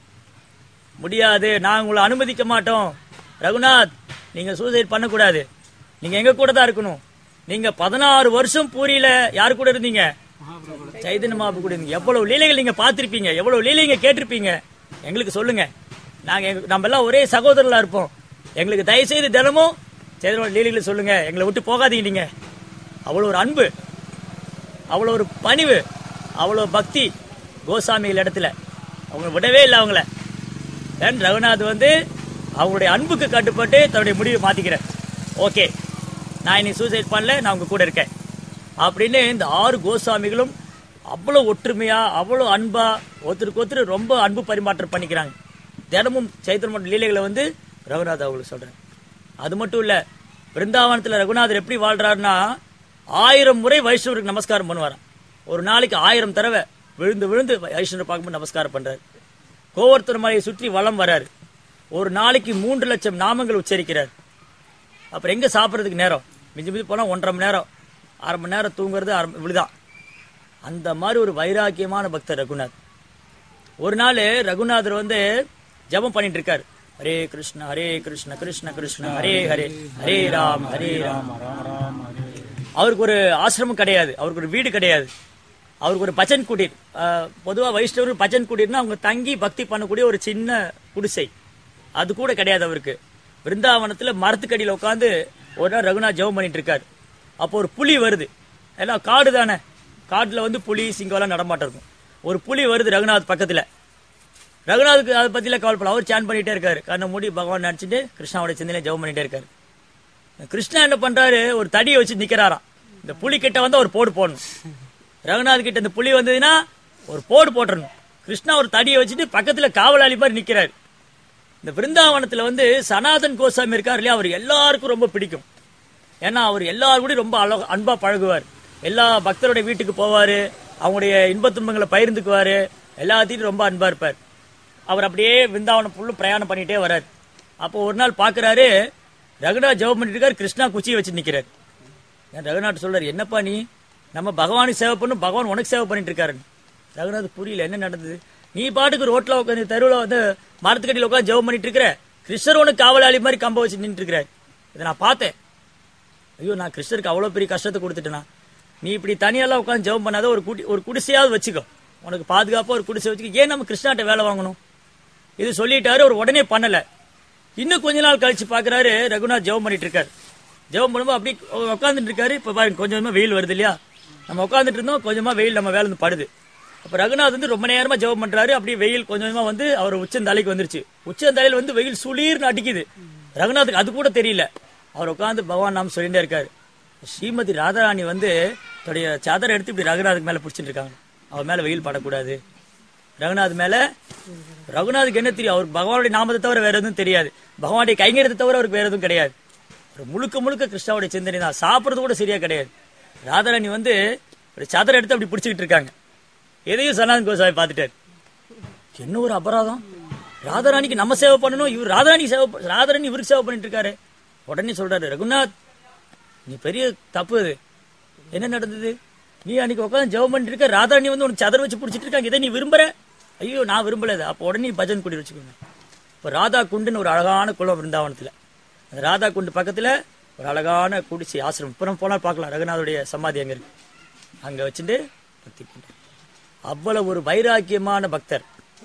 S1: முடியாது நான் உங்களை அனுமதிக்க மாட்டோம் ரகுநாத் நீங்க சூசைட் பண்ணக்கூடாது நீங்க எங்க கூட தான் இருக்கணும் நீங்க பதினாறு வருஷம் பூரியில யாரு கூட இருந்தீங்க சைதன்ய மாபு கூட இருந்தீங்க எவ்வளவு லீலைகள் நீங்க பார்த்திருப்பீங்க எவ்வளவு லீலைங்க கேட்டிருப்பீங்க எங்களுக்கு சொல்லுங்க நாங்க எங்க- நம்ம எல்லாம் ஒரே சகோதரர்களா இருப்போம் எங்களுக்கு தயவு செய்து தினமும் சைதன்ய லீலைகளை சொல்லுங்க எங்களை விட்டு போகாதீங்க நீங்க அவ்வளவு ஒரு அன்பு அவ்வளவு ஒரு பணிவு அவ்வளவு பக்தி கோசாமிகள் இடத்துல அவங்க விடவே இல்லை அவங்கள தென் ரகுநாத் வந்து அவங்களுடைய அன்புக்கு கட்டுப்பட்டு தன்னுடைய முடிவை மாத்திக்கிறேன் ஓகே நான் இனி சூசைட் பண்ணல நான் உங்க கூட இருக்கேன் அப்படின்னு இந்த ஆறு கோசாமிகளும் அவ்வளவு ஒற்றுமையா அவ்வளவு அன்பா ஒருத்தருக்கு ஒருத்தர் ரொம்ப அன்பு பரிமாற்றம் பண்ணிக்கிறாங்க தினமும் சைத்திர மட்ட லீலைகளை வந்து ரகுநாத் அவங்களுக்கு சொல்றேன் அது மட்டும் இல்ல பிருந்தாவனத்துல ரகுநாதர் எப்படி வாழ்றாருன்னா ஆயிரம் முறை வைஷ்ணவருக்கு நமஸ்காரம் பண்ணுவாராம் ஒரு நாளைக்கு ஆயிரம் தடவை விழுந்து விழுந்து வைஷ்ணவர் பார்க்கும்போது நமஸ்காரம் பண்றாரு கோவர்த்தன மலையை சுற்றி வலம் வராரு ஒரு நாளைக்கு மூன்று லட்சம் நாமங்கள் உச்சரிக்கிறார் அப்புறம் எங்க சாப்பிட்றதுக்கு நேரம் மிஞ்சி மிஞ்சி போனா ஒன்றரை மணி நேரம் அரை மணி நேரம் தூங்குறது அரை இவ்வளிதான் அந்த மாதிரி ஒரு வைராக்கியமான பக்தர் ரகுநாத் ஒரு நாள் ரகுநாதர் வந்து ஜெபம் பண்ணிட்டு இருக்காரு ஹரே கிருஷ்ண ஹரே கிருஷ்ண கிருஷ்ண கிருஷ்ண ஹரே ஹரே ஹரே ராம் ஹரே ராம் அவருக்கு ஒரு ஆசிரமம் கிடையாது அவருக்கு ஒரு வீடு கிடையாது அவருக்கு ஒரு பஜன் குடீர் அஹ், பொதுவா வைஷ்ணவர் பஜன் குடீர்னா அவங்க தங்கி பக்தி பண்ணக்கூடிய ஒரு சின்ன குடிசை அது கூட கிடையாது அவருக்கு பிருந்தாவனத்துல மரத்துக்கடியில உட்காந்து ஒரு நாள் ரகுநாத் ஜெபம் பண்ணிட்டு இருக்காரு அப்போ ஒரு புலி வருது எல்லாம் காடு தானே காட்டுல வந்து புலி சிங்கம்லாம் நடமாட்டம் இருக்கும் ஒரு புலி வருது ரகுநாத் பக்கத்துல ரகுநாத்துக்கு அதை பத்தில கவலைப்பட அவர் சேன் பண்ணிட்டே இருக்காரு கண்ணை மூடி பகவான் நினைச்சிட்டு கிருஷ்ணாவோட சிந்தனையில ஜெபம் பண்ணிட்டே இருக்காரு கிருஷ்ணா என்ன பண்றாரு ஒரு தடியை வச்சு நிக்கிறாராம் இந்த புலி கிட்ட வந்து ஒரு போடு போடணும் ரகுநாத் கிட்ட இந்த புலி வந்ததுன்னா ஒரு போடு போட்டுறணும் கிருஷ்ணா ஒரு தடியை வச்சுட்டு பக்கத்துல காவலாளி மாதிரி நிக்கிறாரு இந்த பிருந்தாவனத்துல வந்து சனாதன் கோசாமி இருக்கார் இல்லையா அவர் எல்லாருக்கும் ரொம்ப பிடிக்கும் ஏன்னா அவர் எல்லாரும் கூட ரொம்ப அழக அன்பா பழகுவார் எல்லா பக்தருடைய வீட்டுக்கு போவாரு அவங்களுடைய இன்பத் துன்பங்களை பகிர்ந்துக்குவாரு எல்லாத்தையும் ரொம்ப அன்பா இருப்பார் அவர் அப்படியே பிருந்தாவனம் ஃபுல்லும் பிரயாணம் பண்ணிட்டே வரார் அப்போ ஒரு நாள் பாக்குறாரு ரகுநாத் ஜெபம் பண்ணிட்டு இருக்காரு கிருஷ்ணா குச்சியை வச்சு நிக்கிறார் நான் ரகுநாத் சொல்றாரு என்னப்பா நீ நம்ம பகவானுக்கு சேவை பண்ணும் பகவான் உனக்கு சேவை பண்ணிட்டு இருக்காரு ரகுநாத் புரியல என்ன நடந்தது நீ பாட்டுக்கு ரோட்ல உட்காந்து தெருவில் வந்து மரத்துக்கடியில் உட்காந்து ஜெபம் பண்ணிட்டு இருக்கிற கிருஷ்ணர் உனக்கு காவலாளி மாதிரி கம்ப வச்சு நின்று இருக்கிறார் இதை நான் பார்த்தேன் ஐயோ நான் கிருஷ்ணருக்கு அவ்வளோ பெரிய கஷ்டத்தை கொடுத்துட்டேனா நீ இப்படி தனியெல்லாம் உட்காந்து ஜெபம் பண்ணாத ஒரு குடி ஒரு குடிசையாவது வச்சுக்கோ உனக்கு பாதுகாப்பா ஒரு குடிசை வச்சுக்கோ ஏன் நம்ம கிருஷ்ணாட்ட வேலை வாங்கணும் இது சொல்லிட்டாரு அவர் உடனே பண்ணல இன்னும் கொஞ்ச நாள் கழிச்சு பாக்குறாரு ரகுநாத் ஜெபம் பண்ணிட்டு இருக்காரு ஜெபம் பண்ணும்போது அப்படி உட்காந்துட்டு இருக்காரு இப்ப பாருங்க கொஞ்சமா வெயில் வருது இல்லையா நம்ம உட்காந்துட்டு இருந்தோம் கொஞ்சமா வெயில் நம்ம வேலை வந்து படுது அப்ப ரகுநாத் வந்து ரொம்ப நேரமா ஜெபம் பண்றாரு அப்படியே வெயில் கொஞ்சமா வந்து அவர் உச்சந்தலைக்கு வந்துருச்சு உச்சந்தலையில வந்து வெயில் சுளீர்னு அடிக்குது ரகுநாத்துக்கு அது கூட தெரியல அவர் உட்காந்து பகவான் நாம சொல்லிட்டே இருக்காரு ஸ்ரீமதி ராதாராணி வந்து தன்னுடைய சதரை எடுத்து இப்படி ரகுநாத்துக்கு மேல பிடிச்சிட்டு இருக்காங்க அவர் மேல வெயில் படக்கூடாது ரகுநாத் மேல ரகுநாத்துக்கு என்ன தெரியும் அவர் பகவானுடைய நாமத்தை தவிர வேற எதுவும் தெரியாது பகவானுடைய கைங்கரத்தை தவிர அவருக்கு வேற எதுவும் கிடையாது அவர் முழுக்க முழுக்க கிருஷ்ணாவுடைய சிந்தனை தான் சாப்பிடுறது கூட சரியா கிடையாது ராதாராணி வந்து ஒரு சதரை எடுத்து அப்படி பிடிச்சிக்கிட்டு இருக்காங்க எதையும் சனாதன் கோசாமி பார்த்துட்டாரு என்ன ஒரு அபராதம் ராதாராணிக்கு நம்ம சேவை பண்ணணும் இவர் ராதாராணி சேவை ப- ராதாராணி இவருக்கு சேவை பண்ணிட்டு இருக்காரு உடனே சொல்றாரு ரகுநாத் நீ பெரிய தப்பு அது என்ன நடந்தது நீ அன்னைக்கு உட்காந்து ஜெபம் பண்ணிட்டு இருக்க ராதாராணி வந்து உனக்கு சதர் வச்சு பிடிச்சிட்டு இருக்காங்க இதை நீ விரும்புற ஐயோ நான் விரும்பல இது அப்போ உடனே பஜன் குடி வச்சுக்கோங்க இப்போ ராதா குண்டுன்னு ஒரு அழகான குளம் பிருந்தாவனத்துல அந்த ராதா குண்டு பக்கத்துல ஒரு அழகான குடிசை ஆசிரமம் புறம் போனால் பார்க்கலாம் ரகுநாதுடைய சமாதி அங்க இருக்கு அங்க வச்சுட்டு பக்தி பண்றாரு அவ்வளவு ஒரு வைராக்கியமான பக்தர்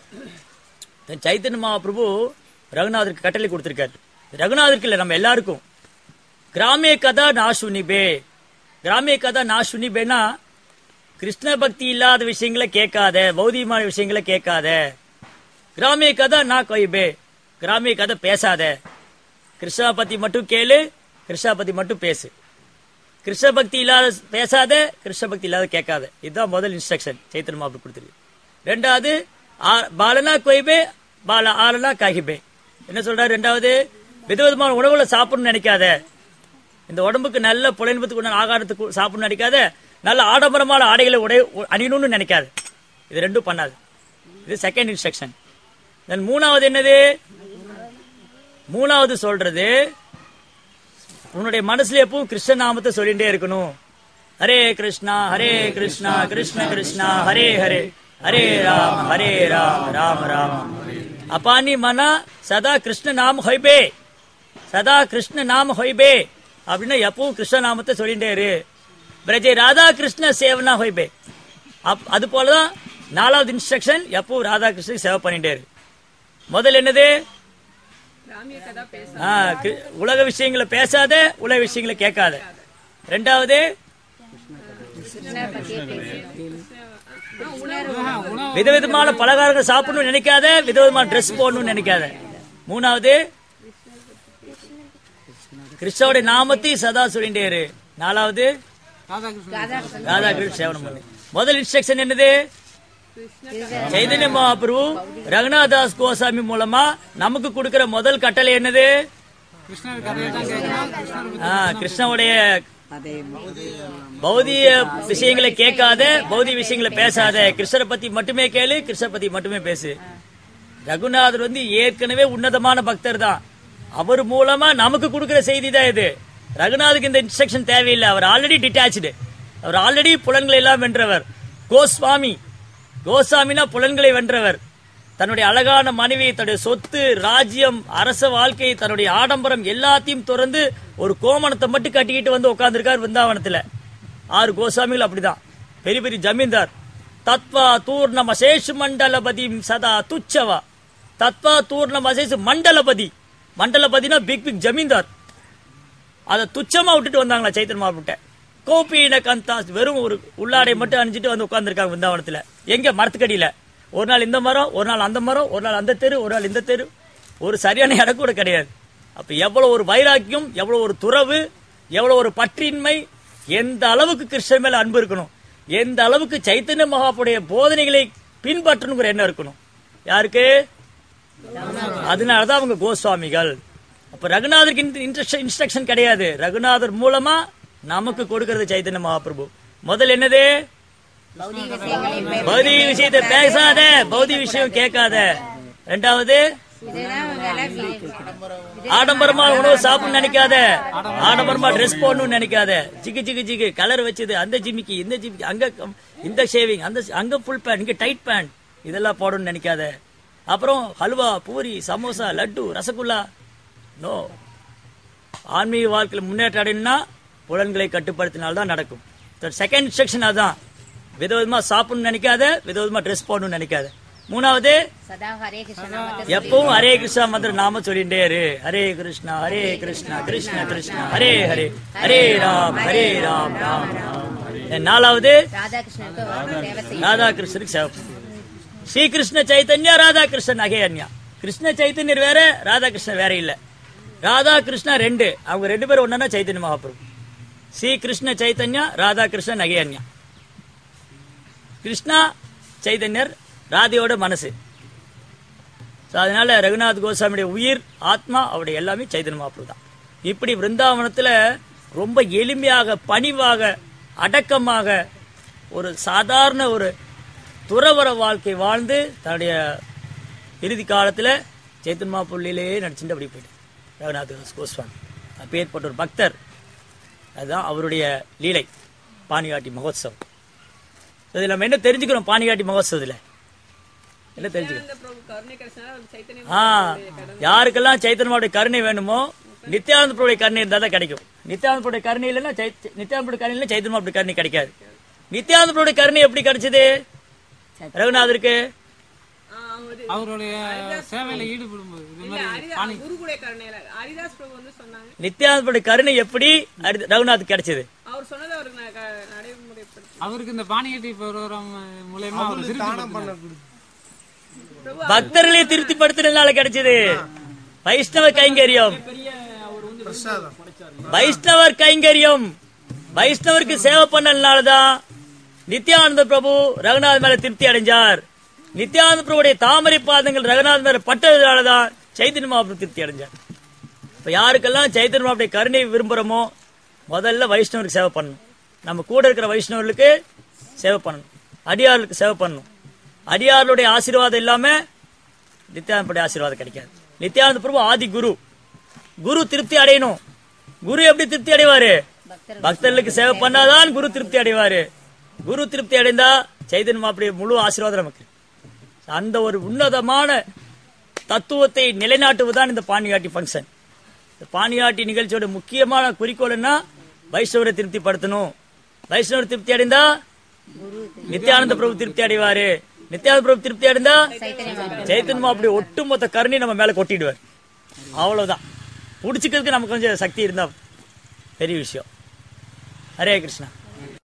S1: தன் சைத்தன்ய மகாபிரபு ரகுநாதருக்கு கட்டளை கொடுத்திருக்காரு ரகுநாதருக்கு இல்ல நம்ம எல்லாருக்கும் கிராமிய கதா நாசுனிபே கிராமிய கதா நாசுனிபேனா கிருஷ்ண பக்தி இல்லாத விஷயங்களை கேட்காத பௌதிகமான விஷயங்களை கேட்காத கிராமிய கதா நா கொய்பே கிராமிய கதை பேசாத கிருஷ்ணா பத்தி மட்டும் கேளு கிருஷ்ணா பத்தி மட்டும் பேசு கிருஷ்ண பக்தி இல்லாத பேசாத கிருஷ்ண பக்தி இல்லாத கேட்காத இதுதான் முதல் இன்ஸ்ட்ரக்ஷன் சைத்தன்ய மாப்பு கொடுத்துருக்கு ரெண்டாவது ஆ- பாலனா கொய்பே பால ஆலனா காகிபே என்ன சொல்றாரு ரெண்டாவது விதவிதமான உணவுகளை சாப்பிடணும்னு நினைக்காத இந்த உடம்புக்கு நல்ல புலன்பத்துக்கு உண்டான ஆகாரத்துக்கு சாப்பிடணும்னு நினைக்காத நல்ல ஆடம்பரமான ஆடைகளை உடை உ- அணியணும்னு நினைக்காத இது ரெண்டும் பண்ணாது இது செகண்ட் இன்ஸ்ட்ரக்ஷன் தென் மூணாவது என்னது மூணாவது சொல்றது உன்னுடைய மனசுல எப்பவும் கிருஷ்ண நாமத்தை சொல்லிட்டே இருக்கணும் ஹரே கிருஷ்ணா ஹரே கிருஷ்ணா கிருஷ்ண கிருஷ்ணா ஹரே ஹரே ஹரே ராம் ஹரே ராம் ராம் ராம் அப்பானி மனா சதா கிருஷ்ண நாம ஹொய்பே சதா கிருஷ்ண நாம ஹொய்பே அப்படின்னா எப்பவும் கிருஷ்ண நாமத்தை சொல்லிட்டே இரு பிரஜை ராதா கிருஷ்ண சேவனா ஹொய்பே அப் அது போலதான் நாலாவது இன்ஸ்ட்ரக்ஷன் எப்பவும் ராதா கிருஷ்ண சேவை பண்ணிட்டே இரு முதல் என்னது ஆ, கி- உலக விஷயங்களை பேசாத உலக விஷயங்களை கேட்காத ரெண்டாவது விதவிதமான பலகாரங்கள் சாப்பிடணும்னு நினைக்காத விதவிதமான ட்ரெஸ் போடணும்னு நினைக்காத மூணாவது கிறிஸ்தவோட நாமத்தை சதா சொல்லிட்டே இரு நாலாவது ராதா கிருஷ்ண சேவனம் பண்ணு முதல் இன்ஸ்ட்ரக்ஷன் என்னது சைதன்ய மகாபிரபு ரகுநாதாஸ் கோசாமி மூலமா நமக்கு கொடுக்கிற முதல் கட்டளை என்னது ஆ, கிருஷ்ணனுடைய பௌதிக விஷயங்களை கேட்காத பௌதிக விஷயங்களை பேசாத கிருஷ்ணரை பத்தி மட்டுமே கேளு கிருஷ்ணரை பத்தி மட்டுமே பேசு ரகுநாதர் வந்து ஏற்கனவே உன்னதமான பக்தர் தான் அவர் மூலமா நமக்கு கொடுக்கிற செய்தி தான் இது ரகுநாதுக்கு இந்த இன்ஸ்ட்ரக்ஷன் தேவையில்லை அவர் ஆல்ரெடி டிட்டாச்சு அவர் ஆல்ரெடி புலன்களை எல்லாம் வென்றவர் கோஸ்வாமி கோசாமினா புலன்களை வென்றவர் தன்னுடைய அழகான மனைவி தன்னுடைய சொத்து ராஜ்யம் அரச வாழ்க்கை தன்னுடைய ஆடம்பரம் எல்லாத்தையும் துறந்து ஒரு கோமணத்தை மட்டும் கட்டிக்கிட்டு வந்து உட்கார்ந்திருக்கார் விருந்தாவனத்துல ஆறு கோசாமிகள் அப்படிதான் பெரிய பெரிய ஜமீன்தார் தத்வா தூர்ணம் அசேஷு மண்டலபதி சதா துச்சவா தத்வா தூர்ணம் அசேஷு மண்டலபதி மண்டல பாத்தீங்கன்னா பிக் பிக் ஜமீன்தார் அதை துச்சமா விட்டுட்டு வந்தாங்களா சைத்தன் மாப்பிட்ட கோபியின கந்தா வெறும் ஒரு உள்ளாடை மட்டும் அணிஞ்சிட்டு வந்து உட்கார்ந்துருக்காங்க விருந்தாவனத்துல எங்க மரத்துக்கடியில ஒரு நாள் இந்த மரம் ஒரு நாள் அந்த மரம் ஒரு நாள் அந்த தெரு ஒரு நாள் இந்த தெரு ஒரு சரியான இடம் கூட கிடையாது அப்ப எவ்வளவு ஒரு வைராக்கியம் எவ்வளவு ஒரு துறவு எவ்வளவு ஒரு பற்றின்மை எந்த அளவுக்கு கிருஷ்ணன் மேல அன்பு இருக்கணும் எந்த அளவுக்கு சைத்தன்ய மகாப்புடைய போதனைகளை பின்பற்றணுங்கிற எண்ணம் இருக்கணும் யாருக்கு அதனாலதான் அவங்க கோஸ்வாமிகள் அப்ப ரகுநாதருக்கு இன்ஸ்ட்ரக்ஷன் கிடையாது ரகுநாதர் மூலமா நமக்கு கொடுக்கிறது சைத்தன்ய மகாபிரபு முதல் என்னது
S2: பௌதிக விஷயங்களை
S1: பௌதிக விஷயத்தை பேசாத பௌதிக விஷயம் கேட்காத ரெண்டாவது
S2: இதுதான் வேலை
S1: ஆடம்பரமா உணவு சாப்பிடணும்னு நினைக்காத ஆடம்பரமா ட்ரெஸ் போடணும்னு நினைக்காத சிக்கு சிக்கு சிக்கு கலர் வச்சது அந்த ஜிமிக்கி இந்த ஜிமிக்கி அங்க கம்- இந்த ஷேவிங் அந்த அங்க ஃபுல் பேண்ட் இங்க டைட் பேண்ட் இதெல்லாம் போடணும்னு நினைக்காத அப்புறம் ஹல்வா பூரி சமோசா லட்டு ரசகுல்லா நோ ஆன்மீக வாழ்க்கையில் முன்னேற்றம் அடையணும்னா புலன்களை கட்டுப்படுத்தினால்தான் நடக்கும் செகண்ட் இன்ஸ்ட்ரக்ஷன் அதான் விதவிதமா சாப்பிடணும்னு நினைக்காத விதவிதமா ட்ரெஸ் போடணும்னு நினைக்காத மூணாவது
S2: சதா ஹரே கிருஷ்ண நாமத்தை
S1: எப்பவும் ஹரே கிருஷ்ணா மந்திர நாம சொல்லிட்டே இரு ஹரே கிருஷ்ணா ஹரே கிருஷ்ணா கிருஷ்ண கிருஷ்ணா ஹரே ஹரே ஹரே ராம் ஹரே ராம் ராம் ராம் ஹரே. நாலாவது
S2: ராதாகிருஷ்ணனுக்கு சேவை செய்யும்
S1: ராதா கிருஷ்ணருக்கு சேவை ஸ்ரீகிருஷ்ண சைத்தன்யா ராதா கிருஷ்ணன் அகேயன்யா கிருஷ்ண சைத்தன்யர் வேற ராதா கிருஷ்ணன் வேற இல்ல ராதா கிருஷ்ணா ரெண்டு அவங்க ரெண்டு பேரும் ஒன்னா சைத்தன்ய மகாபிரபு ஸ்ரீ கிருஷ்ண சைத்தன்யா ராதா கிருஷ்ணன் அகேயன்யா கிருஷ்ணா சைதன்யர் ராதையோட மனசு So, அதனால ரகுநாத் கோசாமியுடைய உயிர் ஆத்மா அவருடைய எல்லாமே சைதன்ய மகாபிரபு தான் இப்படி விருந்தாவனத்துல ரொம்ப எளிமையாக பணிவாக அடக்கமாக ஒரு சாதாரண ஒரு துறவர வாழ்க்கை வாழ்ந்து தன்னுடைய இறுதி காலத்துல சைத்தன்ய மகாபுள்ளிலே நடிச்சுட்டு அப்படி போயிட்டு ரகுநாத் கோஸ்வாமி அப்பேற்பட்ட ஒரு பக்தர் அதுதான் அவருடைய லீலை பானிகாட்டி மகோத்சவம் இதுல நம்ம என்ன தெரிஞ்சுக்கிறோம் பானிகாட்டி மகோத்சவத்துல என்ன தெரிஞ்சுக்கிறோம்
S3: பிரபு கருணை கிடைச்சனால அவருக்கு சைத்தன்யம்
S1: ஆ யாருக்கெல்லாம் சைத்தன்யமாவுடைய கருணை வேணுமோ நித்யானந்த பிரபுடைய கருணை இருந்தா தான் கிடைக்கும் நித்யானந்த பிரபுடைய கருணை இல்லைன்னா சைத்- நித்யானந்த பிரபுடைய கருணை இல்லை சைத்தன்யமாவுடைய கருணை கிடைக்காது நித்யானந்த பிரபுடைய கருணை எப்படி கிடைச்சது ரகுநாதருக்கு
S3: ஆ, அவரு
S4: அவருடைய சேவையில ஈடுபடும் போது இது
S3: இல்ல,
S4: மாதிரி
S3: ஹரிதா- குருகுடைய கருணையில ஹரிதாஸ் பிரபு வந்து சொன்னாங்க
S1: நித்யானந்த பிரபுடைய கருணை எப்படி அடுத்து ரகுநாத் கிடைச்சது
S3: அவர் சொன்னதை அவருக்கு நான் க- நடைமுறைப்படுத்தி
S4: அவருக்கு இந்த பானிகட்டி ப்ரோக்ராம் மூலயமா அவர் திருப்தி
S1: பக்தர்களை திருப்திப்படுத்தினால கிடைச்சது வைஷ்ணவ கைங்கரியம் வைஷ்ணவர் கைங்கரியம் வைஷ்ணவருக்கு சேவை பண்ணனாலதான் நித்யானந்த பிரபு ரகுநாத் மேல திருப்தி அடைஞ்சார் நித்யானந்த பிரபுடைய தாமரை பாதங்கள் ரகுநாத் மேல பட்டதுனாலதான் சைத்தன்ய மகாபிரபு திருப்தி அடைஞ்சார் இப்ப யாருக்கெல்லாம் சைத்தன்ய மகாபுடைய கருணை விரும்புறோமோ முதல்ல வைஷ்ணவருக்கு சேவை பண்ணணும் நம்ம கூட இருக்கிற வைஷ்ணவர்களுக்கு சேவை பண்ணணும் அடியார்களுக்கு சேவை பண்ணணும் அடியார்களுடைய ஆசீர்வாதம் இல்லாம நித்யானந்தனுடைய ஆசீர்வாதம் கிடைக்காது நித்யானந்த பிரபு ஆதி குரு குரு திருப்தி அடையணும் குரு எப்படி திருப்தி அடைவாரு பக்தர்களுக்கு சேவை பண்ணாதான் குரு திருப்தி அடைவாரு குரு திருப்தி அடைந்தா சைதன்ய மாப்பிடைய முழு ஆசீர்வாதம் நமக்கு அந்த ஒரு உன்னதமான தத்துவத்தை நிலைநாட்டுவதுதான் இந்த பாணியாட்டி ஃபங்க்ஷன் இந்த பாணியாட்டி நிகழ்ச்சியோட முக்கியமான குறிக்கோள் என்ன வைஷ்ணவரை திருப்திப்படுத்தணும் வைஷ்ணவர் திருப்தி அடைந்தா நித்யானந்த பிரபு திருப்தி அடைவாரு நித்யானந்த பிரபு திருப்தி அடைந்தா சைத்தன்மா அப்படி ஒட்டுமொத்த கருணை நம்ம மேல கொட்டிடுவார் அவ்வளவுதான் புடிச்சுக்கிறதுக்கு நமக்கு கொஞ்சம் சக்தி இருந்தா பெரிய விஷயம் ஹரே கிருஷ்ணா